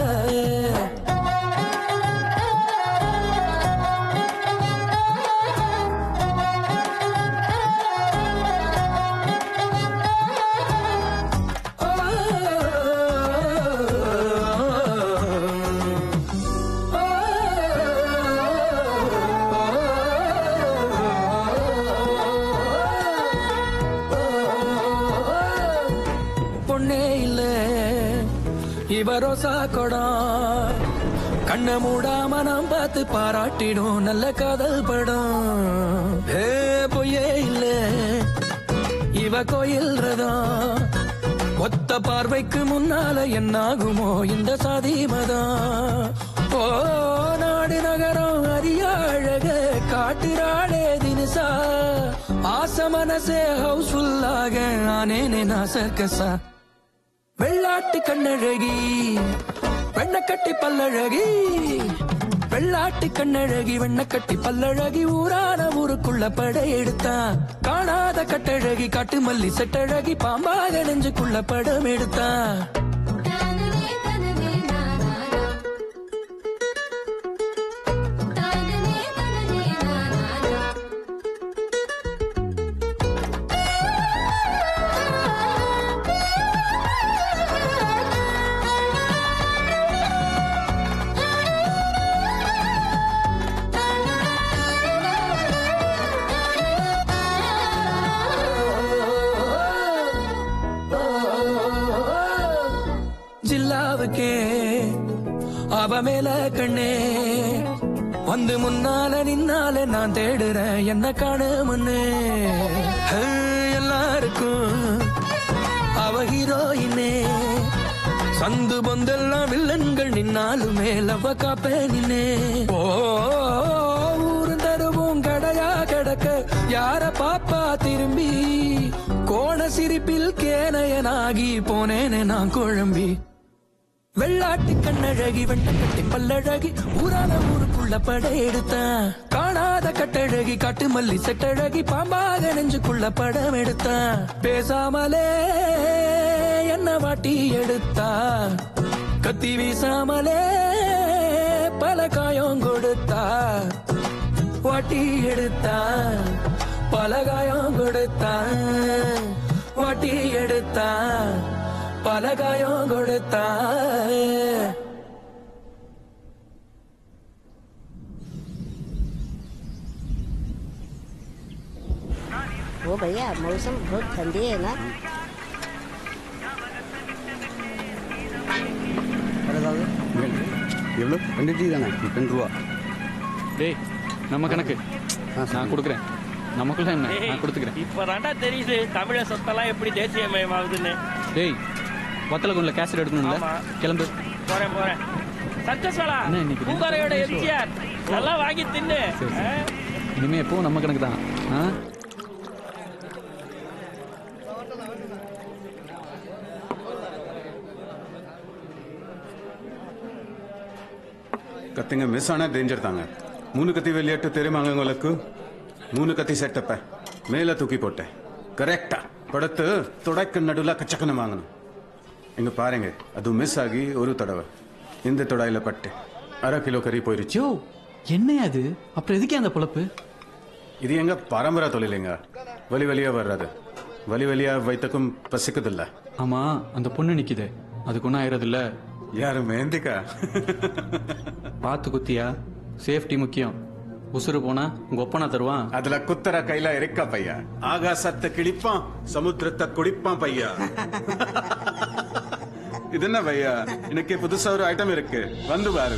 K: பொண்ணே இல்ல இவ ரோசா கொடம் கண்ண மூடாம நாம் பார்த்து பாராட்டிடும் நல்ல காதல் படம் ஏ பொய்யே இல்ல இவ கோயில் ரதம் ஒத்த பார்வைக்கு முன்னால என்னாகுமோ இந்த சாதி மதம் ஓ நாடு நகரம் அரிய அழக காட்டுறாளே தினசா ஆச மனசே ஹவுஸ்ஃபுல்லாக ஆனேனே நான் சர்க்கஸா வெள்ளாட்டு கண்ணழகி வெண்ணக்கட்டி பல்லழகி வெள்ளாட்டு கண்ணழகி வெண்ணக்கட்டி பல்லழகி ஊரான ஊருக்குள்ள படையெடுத்தான் காணாத கட்டழகி காட்டு மல்லி செட்டழகி பாம்பாக நெஞ்சுக்குள்ள படம் எடுத்தான்
F: तानने तनने ना ना ना तानने तनने ना ना ना
K: ஜில்லாவுக்கே அவ மேல கண்ணே வந்து முன்னால நின்னால நான் தேடுறேன் என்ன காணுமுன்னு ஹே, எல்லாருக்கும் அவ ஹீரோயினே சந்து பொந்தெல்லாம் வில்லன்கள் நின்னாலுமே லவ காப்பே நின்னே ஓ ஊரு தருவும் கடையா கிடக்க யார பாப்பா திரும்பி கோண சிரிப்பில் கேனையனாகி போனேனே நான் குழம்பி வெள்ளாட்டு கண்ணழகி வெண்ணக்கட்டி பல்லழகி ஊரான ஊருக்குள்ள படையெடுத்தான் காணா கட்டாத கட்டழகி காட்டு மல்லி செட்டழகி பாம்பாக நெஞ்சுக்குள்ள படம் எடுத்தா பேசாமலே என்ன வாட்டி எடுத்தா கத்தி வீசாமலே பல காயம் கொடுத்தா வாட்டி எடுத்தா பல காயம் கொடுத்தா வாட்டி எடுத்தா பல காயம் கொடுத்தா
J: वो भैया मौसम बहुत ठंडी है ना
D: எவ்வளோ ரெண்டு டீ தானே ரெண்டு ரூபா டேய் நம்ம கணக்கு நான் கொடுக்குறேன் நமக்குள்ள என்ன நான் கொடுத்துக்கிறேன்
M: இப்பதான்டா தெரியுது தமிழ சொத்தெல்லாம் எப்படி தேசியமயமாகுதுன்னு
D: டேய் வத்தல கொண்டு கேசட் எடுக்கணும்ல
M: ஆமா.
D: கிளம்பு
M: போறேன் போறேன் சக்கசோலா
D: என்ன இன்னைக்கு ரெண்டு
M: பூங்காரையோட
D: பேரும்
M: எம்ஜிஆர் நல்லா வாங்கி தின்னு
D: சரி, சரி.
M: ஆ?
D: இனிமே எப்பவும் நம்ம கணக்கு தான் ஆ
L: கத்திங்க மிஸ் ஆனா டேஞ்சர் தாங்க மூணு கத்தி விளையாட்டு தெரியுமாங்க உங்களுக்கு மூணு கத்தி செட்டப்ப மேல தூக்கி போட்டேன் கரெக்டா படுத்து துடைக்கு நடுவில் கச்சக்கன்னு வாங்கணும் இங்க பாருங்க அது மிஸ் ஆகி ஒரு தடவை இந்த தொடாயில பட்டு அரை கிலோ கறி போயிருச்சு
D: என்னையா அது அப்புறம் எதுக்கே அந்த பொழப்பு
L: இது எங்க பரம்பரை தொழிலுங்க வலி வலியா வர்றது வலி வலியா வைத்தக்கும் பசிக்குதில்ல
D: ஆமா அந்த பொண்ணு நிக்குது அதுக்கு ஒன்றும் ஆயிரது இல்ல
L: யாரு மேந்திக்கா
D: பார்த்து குத்தியா சேஃப்டி முக்கியம் உசுறு போனா உங்க ஒப்பனா தருவான்
L: அதுல குத்தர கையில இருக்கா பையா ஆகாசத்தை கிழிப்பான் சமுத்திரத்தை குடிப்பான் பையா இது என்ன பையா இன்னைக்கு புதுசா ஒரு ஐட்டம் இருக்கு வந்து பாரு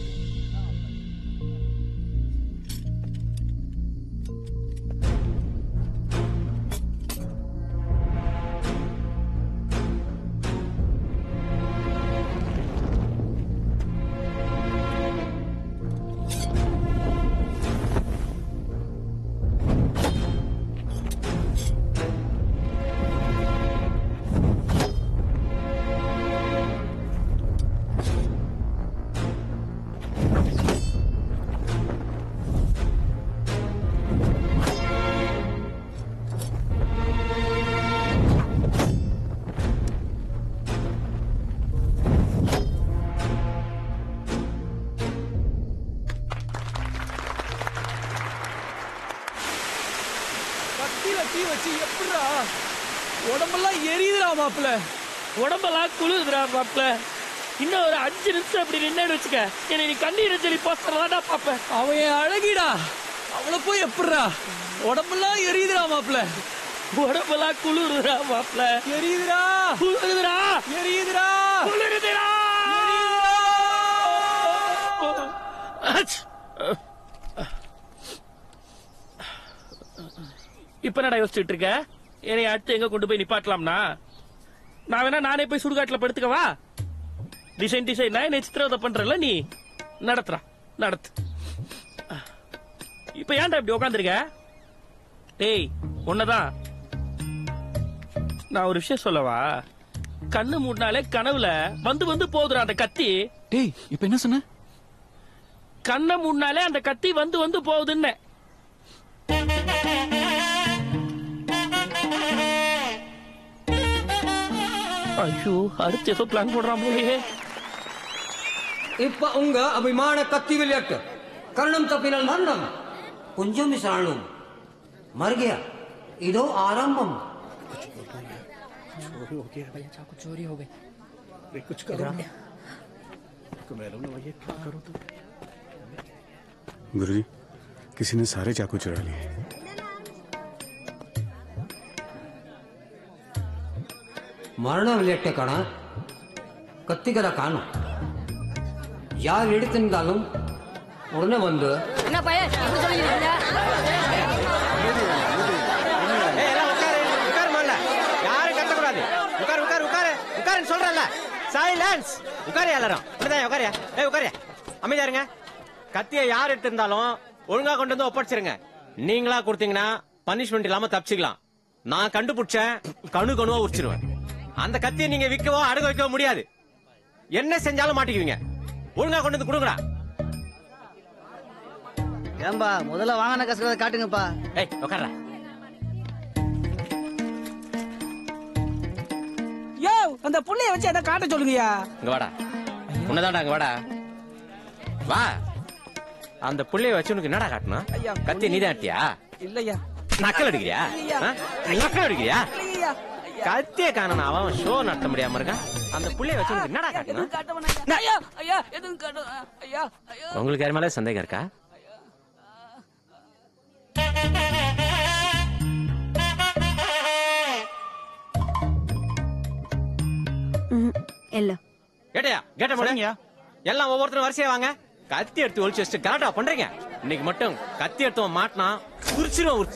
K: கத்தியில தீ வச்சு எப்படிடா உடம்பெல்லாம் எரியுதுடா மாப்பிள்ள
M: உடம்பெல்லாம் குளிருதுடா மாப்ள இன்னும் ஒரு அஞ்சு நிமிஷம் அப்படி நின்னு வச்சுக்க என்னை நீ கண்ணீர் சொல்லி போஸ்டர் தான்டா பாப்பேன்
K: அவன் என் அழகிடா அவளை போய் எப்படிடா உடம்பெல்லாம் எரியுதுடா மாப்பிள்ள
M: உடம்பெல்லாம் குளிருதுடா மாப்ள
K: எரியுதுடா
M: குளிருதுடா
K: எரியுதுடா
M: குளிருதுடா அச். இப்ப என்னடா யோசிச்சுட்டு இருக்க என்னை அடுத்து எங்க கொண்டு போய் நிப்பாட்டலாம்னா நான் வேணா நானே போய் சுடுகாட்டுல படுத்துக்கவா டிசைன் டிசைன் என்ன சித்திரவதை பண்றல நீ நடத்துறா நடத்து இப்ப ஏன்டா இப்படி உட்காந்துருக்க டேய் உன்னதான் நான் ஒரு விஷயம் சொல்லவா கண்ணு மூடினாலே கனவுல வந்து வந்து போகுதுடா அந்த கத்தி
D: டேய் இப்ப என்ன சொன்ன
M: கண்ணை மூடினாலே அந்த கத்தி வந்து வந்து போகுதுன்னு ஐயோ அடுத்து ஏதோ பிளான் போடுறான் போலயே
V: இப்ப உங்க அபிமான கத்தி விளையாட்டு கர்ணம் தப்பினால் மரணம் கொஞ்சம் விசாரணம் மறுகையா இதோ ஆரம்பம்
Q: चोरी हो गया भैया चाकू चोरी हो गई अरे कुछ करो मैडम ने भैया क्या करो तो
L: गुरुजी किसी ने सारे चाकू चुरा लिए
V: மரண விளையாட்டை காண கத்திகரை காணும் யார் எடுத்திருந்தாலும் உடனே வந்து
G: என்ன பையன் இப்படி சொல்லிக்கிறீங்க
V: உட்காரு முதல்ல யாரும் கத்தக்கூடாது உட்காரு உட்காரு உட்காரு உட்காருன்னு சொல்றல சைலன்ஸ் உட்காரு எல்லாரும் இப்படிதான் உட்காரியா ஏய் உட்காரியா அமைதியா இருங்க கத்தியை யார் எடுத்திருந்தாலும் ஒழுங்கா கொண்டு வந்து ஒப்படைச்சிருங்க நீங்களா கொடுத்தீங்கன்னா பனிஷ்மெண்ட் இல்லாம தப்பிச்சுக்கலாம் நான் கண்டுபிடிச்சேன் கணு கணுவா உரிச்சிருவேன் அந்த கத்தியை நீங்க விற்கவோ அடகு வைக்கவோ முடியாது என்ன செஞ்சாலும் மாட்டிக்குவீங்க ஒழுங்கா கொண்டு வந்து கொடுங்கடா
P: ஏன்பா முதல்ல வாங்கின கசகதை காட்டுங்கப்பா
V: ஏய் உட்கார்றா
K: யோ அந்த புள்ளைய வச்சு என்ன காட்ட சொல்லுங்கயா
V: இங்க வாடா உன்னதாடா அங்க வாடா வா அந்த புள்ளைய வச்சு உனக்கு என்னடா காட்டணும்
K: ஐயா,
V: கத்தி நீதான் அட்டியா
K: இல்லையா
V: நக்கல் அடிக்கிறியா
K: இல்லையா.
V: ஆ? நக்கல் அடிக்கிறியா
K: இல்லையா
V: கத்திய காணணும் அவன் ஷோ நடத்த முடியாம இருக்கான் அந்த புள்ளைய வச்சு உனக்கு என்னடா காட்டணும்
K: ஐயா ஐயா எதுவும் காட்டும் ஐயா ஐயா
V: உங்களுக்கு யார் மேல சந்தேகம் இருக்கா
W: இல்ல
V: கேட்டியா கேட்ட முடியுங்க எல்லாம் ஒவ்வொருத்தரும் வரிசையா வாங்க கத்தி எடுத்து ஒளிச்சு வச்சுட்டு கலாட்டா பண்றீங்க இன்னைக்கு மட்டும் கத்தி எடுத்து மாட்டினா உரிச்சிருவோம் உரிச்சு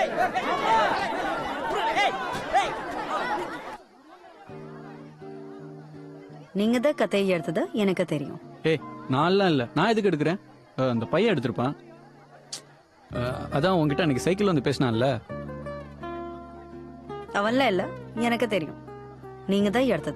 W: நீங்க தான் கதையை எடுத்தது எனக்கு தெரியும்
D: ஏய் நான்லாம் இல்ல நான் எதுக்கு எடுக்கிறேன் அஹ், அந்த பையன் எடுத்திருப்பான் அஹ், அதான் உன்கிட்ட அன்னைக்கு சைக்கிள் வந்து பேசினான்ல
W: அவன்ல இல்ல எனக்கு தெரியும் நீங்க தான் எடுத்தது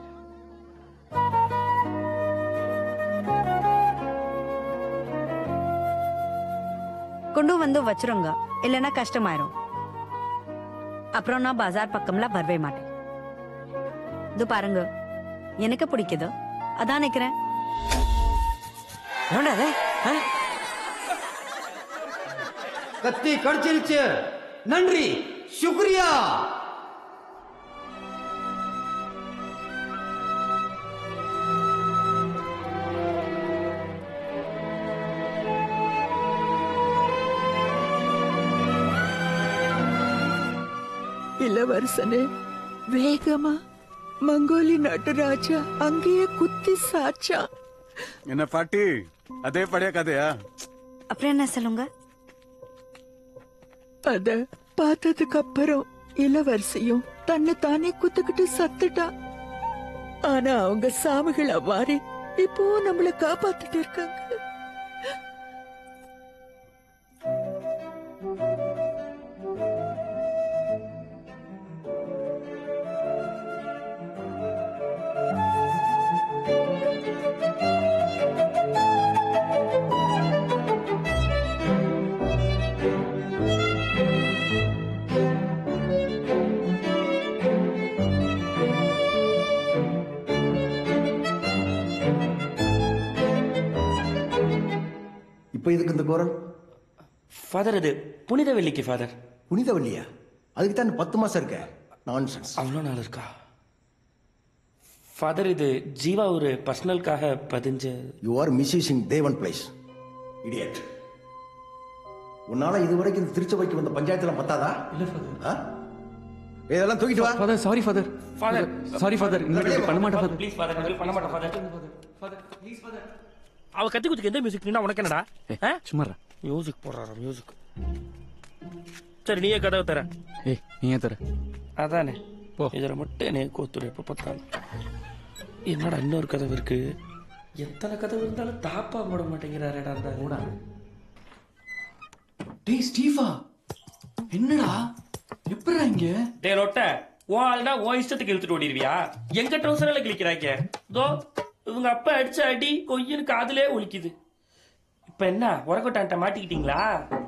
W: கொண்டு வந்து வச்சிருங்க இல்லைன்னா கஷ்டமாயிரும் அப்புறம் நான் பஜார் பக்கம்லாம் வரவே மாட்டேன் இது பாருங்க எனக்கு பிடிக்குது அதான் நிக்கிறேன்
B: கத்தி கடிச்சிருச்சு நன்றி சுக்ரியா
S: இளவரசனே வேகமா மங்கோலி நாட்டு ராஜா அங்கேயே குத்தி சாச்சான்
L: என்ன பாட்டி அதே பழைய கதையா
W: அப்புறம் என்ன சொல்லுங்க
S: அத பார்த்ததுக்கு அப்புறம் இளவரசியும் தன்னை தானே குத்துக்கிட்டு சத்துட்டா ஆனா அவங்க சாமிகள் அவ்வாறு இப்போ நம்மள காப்பாத்திட்டு இருக்காங்க
O: இப்போ இதுக்கு இந்த கோரல்
M: ஃபாதர் இது புனித வெள்ளிக்கு ஃபாதர்
O: புனித வள்ளியா அதுக்கு தான் பத்து மாசம் இருக்க நான்சென்ஸ்
M: அவ்வளோ நாள் இருக்கா ஃபாதர் இது ஜீவா ஒரு பர்சனலுக்காக பதிஞ்ச
O: யூ ஆர் மிஸ்யூசிங் தேவன் பிளேஸ் இடியட் உன்னால இதுவரைக்கும் இந்த திருச்சபைக்கு வந்த பஞ்சாயத்துல பத்தாதா
M: இல்ல ஃபாதர்
O: ஆ? இதெல்லாம் தூக்கிட்டு வா
D: father sorry father
M: father
D: sorry father இனிமேல் பண்ண மாட்டேன் ஃபாதர்
M: ப்ளீஸ் ஃபாதர் நான் பண்ண மாட்டேன் ஃபாதர் ஃபாதர் ப்ளீஸ் ஃபாதர் அவ கத்தி குத்துக்கு எந்த மியூசிக் நீனா உனக்கு என்னடா
D: சும்மா
M: மியூசிக் போடுறாரா மியூசிக் சரி நீயே கதவை தர
D: ஏய் நீ ஏன் தர
M: அதானே இதுல மட்டும் என்னைய கோத்துரு எப்ப பார்த்தாலும் என்னடா இன்னொரு கதவு இருக்கு எத்தனை கதவு இருந்தாலும் தாப்பா போட மாட்டேங்கிறாரேடா அந்த கூட
D: டேய் ஸ்டீஃபா என்னடா எப்படிடா இங்க
M: டே ரொட்ட உன் ஆள்னா உன் இஷ்டத்துக்கு இழுத்துட்டு ஓடிடுவியா எங்க ட்ரௌசர்ல கிளிக்கிறாங்க தோ இவங்க அப்பா அடிச்ச அடி கொய்யனு காதுலே ஒலிக்குது இப்ப என்ன உரக்கொட்டான்ட்ட மாட்டிக்கிட்டீங்களா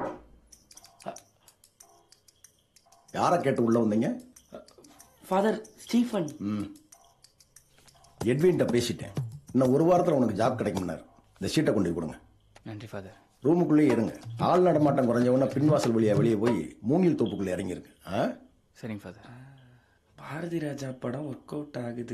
O: யாரை கேட்டு உள்ள வந்தீங்க
M: ஃபாதர் ஸ்டீஃபன்
O: ம் எட்வின்ட்ட பேசிட்டேன் இன்னும் ஒரு வாரத்துல உனக்கு ஜாப் கிடைக்கும்னாரு இந்த சீட்டை கொண்டு போய் கொடுங்க
D: நன்றி ஃபாதர்
O: ரூமுக்குள்ளேயே இருங்க ஆள் நடமாட்டம் குறைஞ்சவொன்னே பின்வாசல் வழியா வெளியே போய் மூங்கில் தோப்புக்குள்ள இறங்கிருங்க ஆ
D: சரிங்க ஃபாதர்
M: பாரதி ராஜா படம் ஒர்க் அவுட் ஆகுது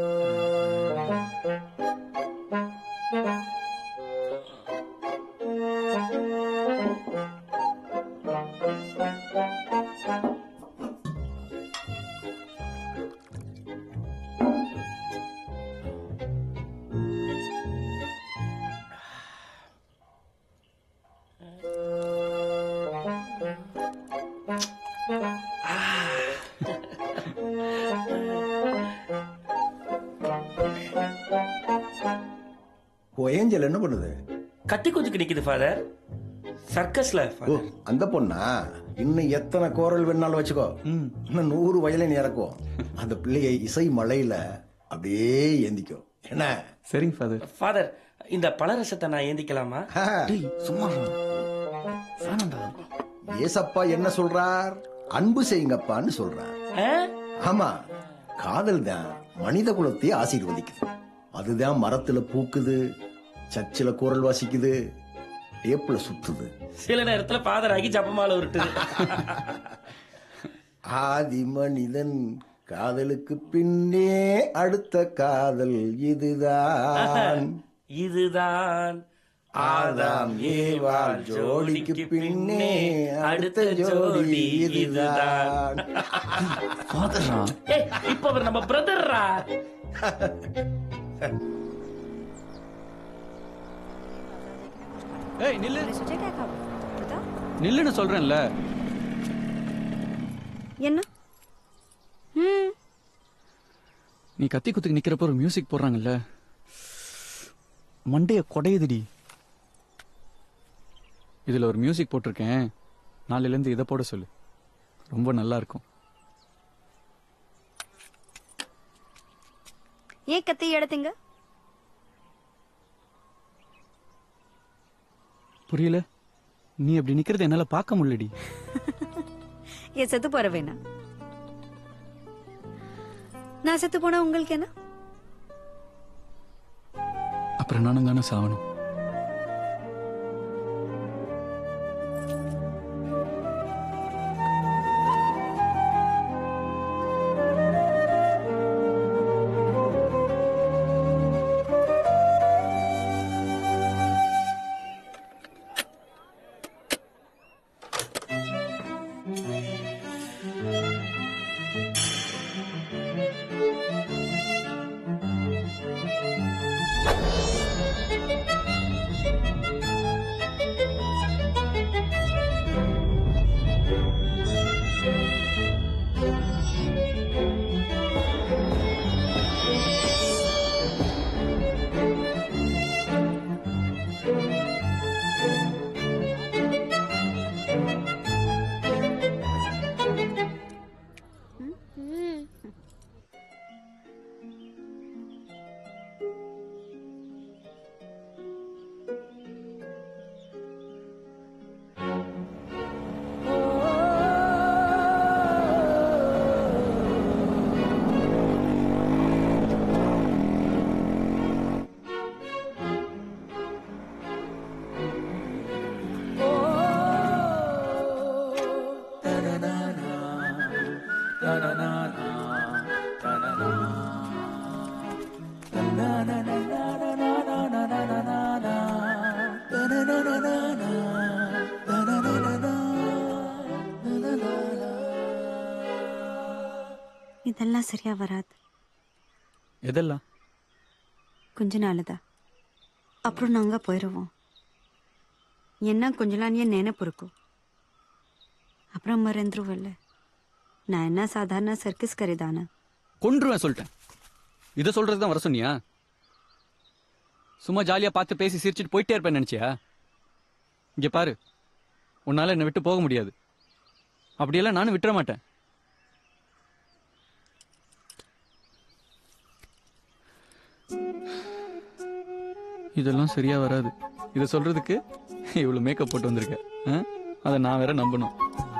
O: ஓ ஏஞ்சல் என்ன பண்ணுது
M: கத்தி குத்துக்கு நிக்குது ஃபாதர் சர்க்கஸ்ல
O: ஓ அந்த பொண்ணா இன்னும் எத்தனை கோரல் வேணாலும் வச்சுக்கோ இன்னும் நூறு வயலின் இறக்கும் அந்த பிள்ளையை இசை மலையில அப்படியே ஏந்திக்கும் என்ன
D: சரிங்க ஃபாதர்
M: ஃபாதர் இந்த பழரசத்தை நான் ஏந்திக்கலாமா
O: சும்மா ஏசப்பா என்ன சொல்றார் அன்பு செய்யுங்கப்பான்னு சொல்றார் ஆமா காதல் தான் மனித குலத்தையே ஆசீர்வதிக்குது அதுதான் மரத்துல பூக்குது சர்ச்சில் குரல் வாசிக்குது டேப்புல சுத்துது
M: சில நேரத்துல ஃபாதர் ஆகி ஜப்பமால உருட்டுது
O: ஆதி மனிதன் காதலுக்கு பின்னே அடுத்த காதல் இதுதான்
M: இதுதான்
O: ஆதாம் ஏவாள் ஜோடிக்கு பின்னே அடுத்த ஜோடி இதுதான்
M: ஏய், இப்ப அவர் நம்ம பிரதர்ரா
D: ஏய் நில்லு நில்லுன்னு சொல்றேன்ல
W: என்ன ம்
D: நீ கத்தி குத்துக்கு நிக்கிறப்ப ஒரு மியூசிக் போடுறாங்கல்ல மண்டைய கொடையுதுடி இதுல ஒரு மியூசிக் போட்டிருக்கேன் நாளையில இருந்து இதை போட சொல்லு ரொம்ப நல்லா இருக்கும்
W: ஏன் கத்தி எடுத்தீங்க
D: புரியல நீ அப்படி நிக்கிறது என்னால பார்க்க முடியலடி
W: ஏன் செத்து போற வேணாம் நான் செத்து போனா உங்களுக்கு என்ன
D: அப்புறம் நானும் தானே சாவணும்
W: இதெல்லாம் சரியா வராது
D: எதெல்லாம்
W: கொஞ்ச நாளுதான் அப்புறம் நாங்க போயிடுவோம் என்ன கொஞ்ச நாள் என் நினைப்பு இருக்கும் அப்புறம் மறந்துருவல்ல நான் என்ன சாதாரண சர்க்கஸ் கரைதானா
D: கொன்றுவேன் சொல்லிட்டேன் இதை சொல்றது தான் வர சொன்னியா சும்மா ஜாலியா பார்த்து பேசி சிரிச்சிட்டு போயிட்டே இருப்பேன் நினைச்சியா இங்க பாரு உன்னால என்னை விட்டு போக முடியாது அப்படியெல்லாம் நானும் விட்டுற மாட்டேன் இதெல்லாம் சரியா வராது இதை சொல்றதுக்கு இவ்வளவு மேக்கப் போட்டு வந்திருக்க ஆ? அதை நான் வேற நம்பணும்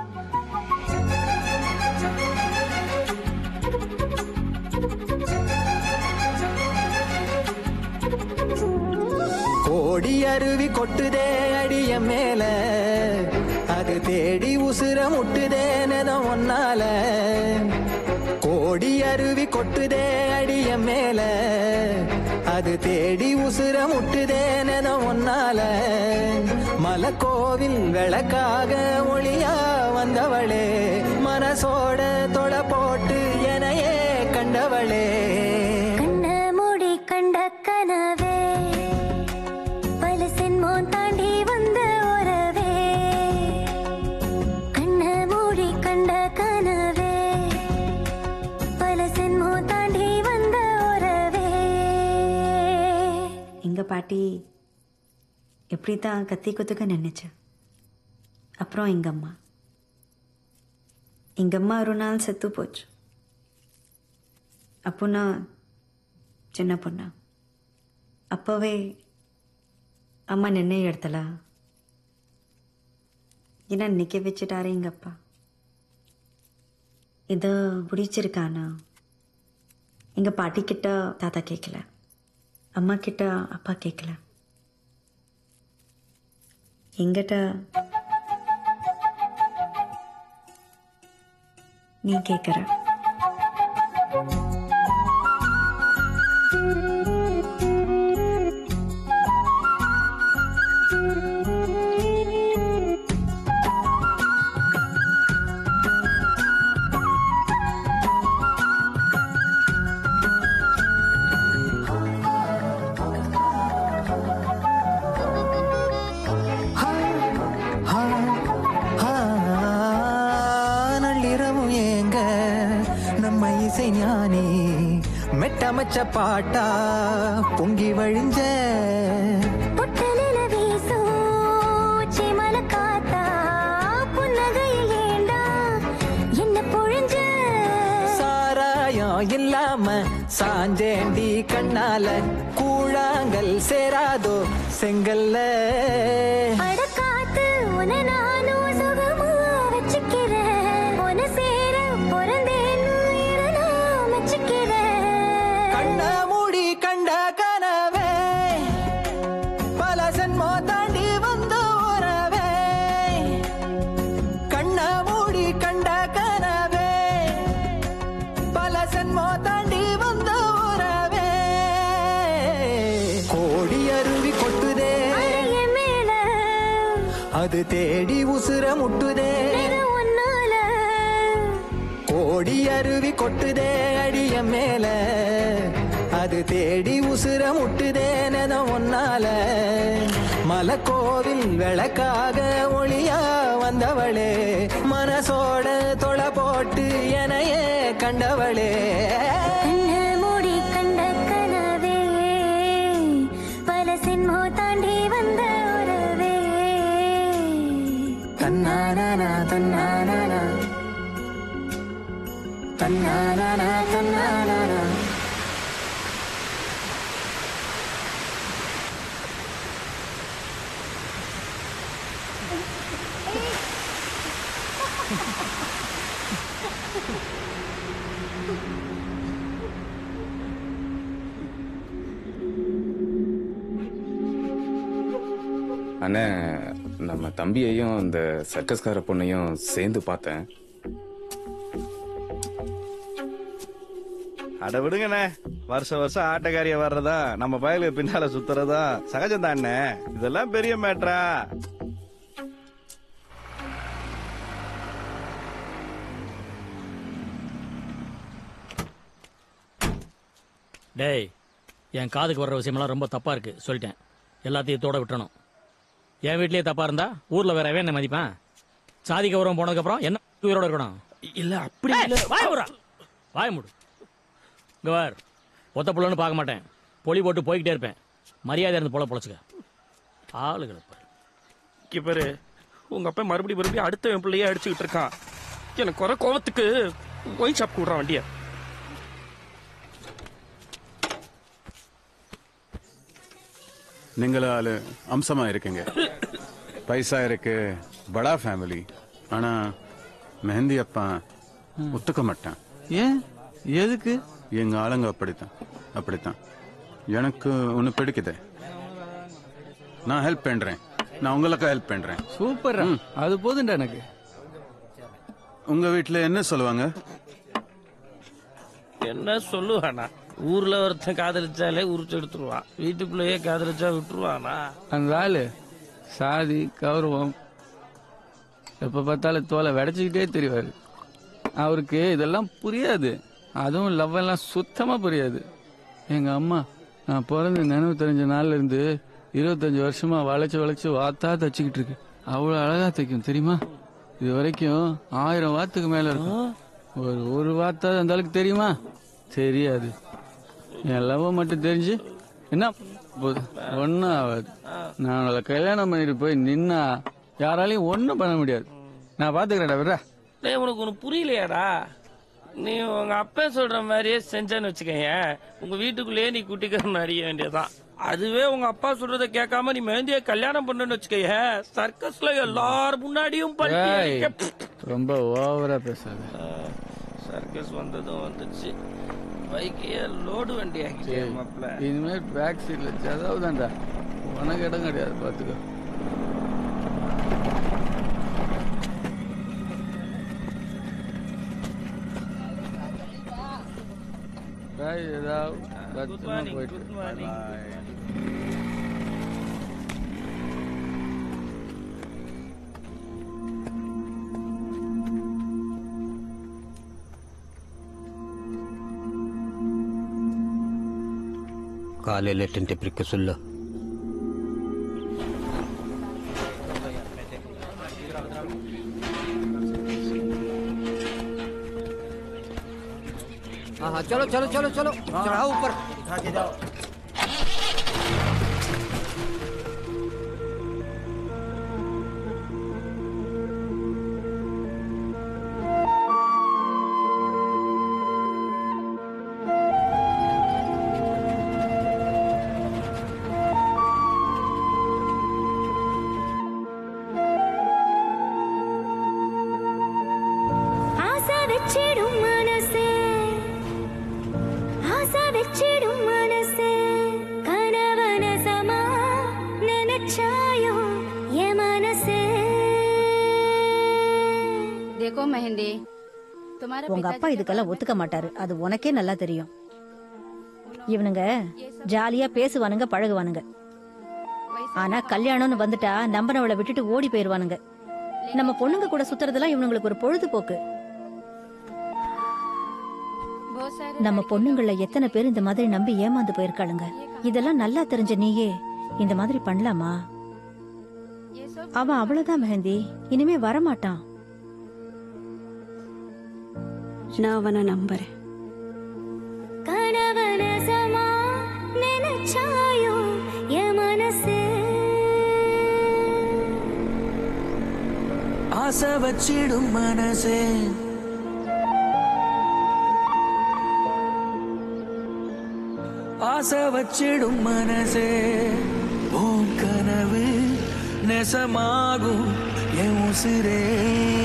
R: கோடி அருவி கொட்டுதே அடிய மேல அது தேடி உசுர முட்டுதே நெதம் ஒன்னால கோடி அருவி கொட்டுதே அடிய மேல அது தேடி உசுர முட்டுதே நெதம் ஒன்னால மலக்கோவில் விளக்காக ஒளியா வந்தவளே மனசோட தொலை போட்டு எனையே கண்டவளே
F: கண்ண மூடி கண்ட கனவே பல சென்மோன் தாண்டி வந்த உறவே கண்ண மூடி கண்ட கனவே பல சென்மோன் தாண்டி வந்த உறவே
W: எங்க பாட்டி எப்படி தான் கத்தி குத்துக்க நினைச்சு அப்புறம் எங்க அம்மா எங்க அம்மா ஒரு நாள் செத்து போச்சு அப்போ நான் சின்ன பொண்ணா அப்போவே அம்மா நிர்ணயம் எடுத்தலா என்ன நிற்க வச்சுட்டாரே எங்கள் அப்பா இது பிடிச்சிருக்கானா எங்கள் பாட்டி கிட்ட தாத்தா கேட்கல அம்மா கிட்ட அப்பா கேட்கல எங்கிட்ட நீ கேட்குற
R: நள்ளிரவும் ஏங்க நம்ம இசை ஞானி மெட்டமச்ச பாட்டா பொங்கி வழிஞ்ச
F: பொட்டலில வீசும் சிமல காத்தா புன்னகையில் ஏண்டா என்ன பொழிஞ்ச
R: சாராயம் இல்லாம சாஞ்சேண்டி கண்ணால கூழாங்கல் சேராதோ செங்கல்ல
F: அட காத்து உன நானும் சுகமா வச்சுக்கிறேன் உன சேர பிறந்தேன்னு இரு நான் மெச்சுக்கிறேன்
R: கண்ண மூடி கண்ட கனவே பல சென்மோ தாண்டி வந்த உறவே கண்ண மூடி கண்ட கனவே பல சென்மோ தாண்டி வந்த உறவே கோடி அருவி கொட்டுதே
F: என் மேல
R: அது தேடி உசுர முட்டுதே
F: உன்னால
R: கோடி அருவி கொட்டுதே அடிய மேல அது தேடி உசுர முட்டுதே நெத ஒன்னால மலக்கோவில் விளக்காக ஒளியா வந்தவளே மனசோட தொலை போட்டு எனையே கண்டவளே
F: கண்ண மூடி கண்ட கனவே பல சின்மோ தாண்டி வந்த உறவே
R: தன்னானா தன்னானா தன்னானா தன்னானா
N: அண்ணே நம்ம தம்பியையும் அந்த சர்க்கஸ்கார பொண்ணையும் சேர்ந்து பார்த்தேன்
A: அட விடுங்கண்ணே வருஷம் வருஷம் ஆட்டக்காரிய வர்றதா நம்ம பயலுக்கு பின்னால சுத்துறதா சகஜம் தானே இதெல்லாம் பெரிய மேட்ரா
Q: டேய் என் காதுக்கு வர்ற விஷயமெல்லாம் ரொம்ப தப்பா இருக்கு சொல்லிட்டேன் எல்லாத்தையும் தோட விட்டுறணும் என் வீட்லயே தப்பா இருந்தா ஊர்ல வேற எவன் என்ன மதிப்பான் சாதி கௌரவம் போனதுக்கு அப்புறம் என்ன உயிரோட இருக்கணும்
M: இல்ல அப்படி இல்ல
Q: வாய முறா வாய மூடு இங்க வார் ஒத்த புள்ளன்னு பார்க்க மாட்டேன் பொலி போட்டு போய்கிட்டே இருப்பேன் மரியாதை இருந்து போல பொழைச்சுக்க ஆளுகளை பாரு
M: இங்க பாரு உங்க அப்பா மறுபடியும் மறுபடியும் அடுத்த என் பிள்ளையே அடிச்சுக்கிட்டு இருக்கான் எனக்கு குறை கோவத்துக்கு ஒயின் ஷாப் கூடுறான் வண்டிய
L: நீங்கள ஆளு அம்சமா இருக்கீங்க பைசா இருக்கு படா ஃபேமிலி ஆனா மெஹந்தி அப்பா ஒத்துக்க மாட்டான்
D: ஏன் எதுக்கு
L: எங்க ஆளுங்க அப்படித்தான் அப்படித்தான் எனக்கு ஒன்னு பிடிக்குது நான் ஹெல்ப் பண்றேன் நான் உங்களுக்கு ஹெல்ப் பண்றேன்
D: சூப்பர் அது போதும்டா எனக்கு
L: உங்க வீட்டுல என்ன சொல்லுவாங்க
M: என்ன சொல்லுவானா ஊர்ல ஒருத்தன் காதலிச்சாலே உரிச்சு எடுத்துருவான் வீட்டுக்குள்ளேயே காதலிச்சா விட்டுருவானா
D: அந்த ஆளு சாதி கௌரவம் எப்ப பார்த்தாலும் தோலை வெடைச்சிக்கிட்டே தெரிவாரு அவருக்கு இதெல்லாம் புரியாது அதுவும் லவ் எல்லாம் சுத்தமா புரியாது எங்க அம்மா நான் பிறந்த நினைவு தெரிஞ்ச நாள்ல இருந்து இருபத்தஞ்சு வருஷமா வளைச்சு வளைச்சு வாத்தா தச்சுக்கிட்டு இருக்கு அவ்வளவு அழகா தைக்கும் தெரியுமா இது வரைக்கும் ஆயிரம் வாத்துக்கு மேல இருக்கும் ஒரு ஒரு வாத்தா அந்த அளவுக்கு தெரியுமா தெரியாது என் லவ் மட்டும் தெரிஞ்சு என்ன போகுது ஒன்றும் ஆகாது நான் அவளை கல்யாணம் பண்ணிட்டு போய் நின்னா யாராலையும் ஒன்றும் பண்ண முடியாது நான் பார்த்துக்கிறேன்டா விட்றா
M: டேய் உனக்கு ஒன்று புரியலையாடா நீ உங்க அப்பா சொல்ற மாதிரியே செஞ்சேன்னு வச்சுக்கயேன் உங்க வீட்டுக்குள்ளேயே நீ குட்டிக்காரன் அடிக்க வேண்டியதுதான் அதுவே உங்க அப்பா சொல்றத கேட்காம நீ மெஹந்திய கல்யாணம் பண்ணன்னு வச்சுக்கயேன் சர்க்கஸ்ல எல்லார் முன்னாடியும் பல்டி
D: ஏய்,
M: அடிக்க
D: ரொம்ப ஓவரா பேசாத
M: சர்க்கஸ் வந்ததும் வந்துச்சு பைக்கையே லோடு வண்டி ஆக்கிட்டே
D: சரி,
M: மாப்ள
D: இனிமே பேக் சீட்ல ஜதாவுதான்டா உனக்கு இடம் கிடையாது பாத்துக்கோ பாய் ஏதாவது பத்திரமா போயிட்டு
H: காலையில் டென்ட் பிரிக்க சொல்லு
P: हाँ हाँ चलो चलो चलो चलो चढ़ाओ ऊपर
F: ஆசை வச்சிடும் மனசே ஆசை வச்சிடும் மனசே கனவன சமா நினைச்சாயோ என் மனசே
T: देखो मेहंदी तुम्हारा
U: உங்க அப்பா இதுக்கெல்லாம் ஒத்துக்க மாட்டாரு அது உனக்கே நல்லா தெரியும் இவனுங்க ஜாலியா பேசுவானுங்க பழகுவானுங்க ஆனா கல்யாணம்னு வந்துட்டா நம்பனவளை விட்டுட்டு ஓடி போயிருவானுங்க நம்ம பொண்ணுங்க கூட சுத்துறதெல்லாம் இவனுங்களுக்கு ஒரு பொழுதுபோக்கு
T: बहुत सारे
U: நம்ம பொண்ணுங்கள எத்தனை பேர் இந்த மாதிரி நம்பி ஏமாந்து போயிருக்காளுங்க இதெல்லாம் நல்லா தெரிஞ்ச நீயே இந்த மாதிரி பண்ணலாமா அவன் அவ்வளவுதான் மெஹந்தி இனிமே வரமாட்டான்
W: நான் அவனை நம்புறேன்
F: கனவன சமா நினைச்சாயோ என் மனசே
R: ஆசை வச்சிடும் மனசே ஆசை வச்சிடும் மனசே உன் கனவு நெசமாகும் என் உசிரே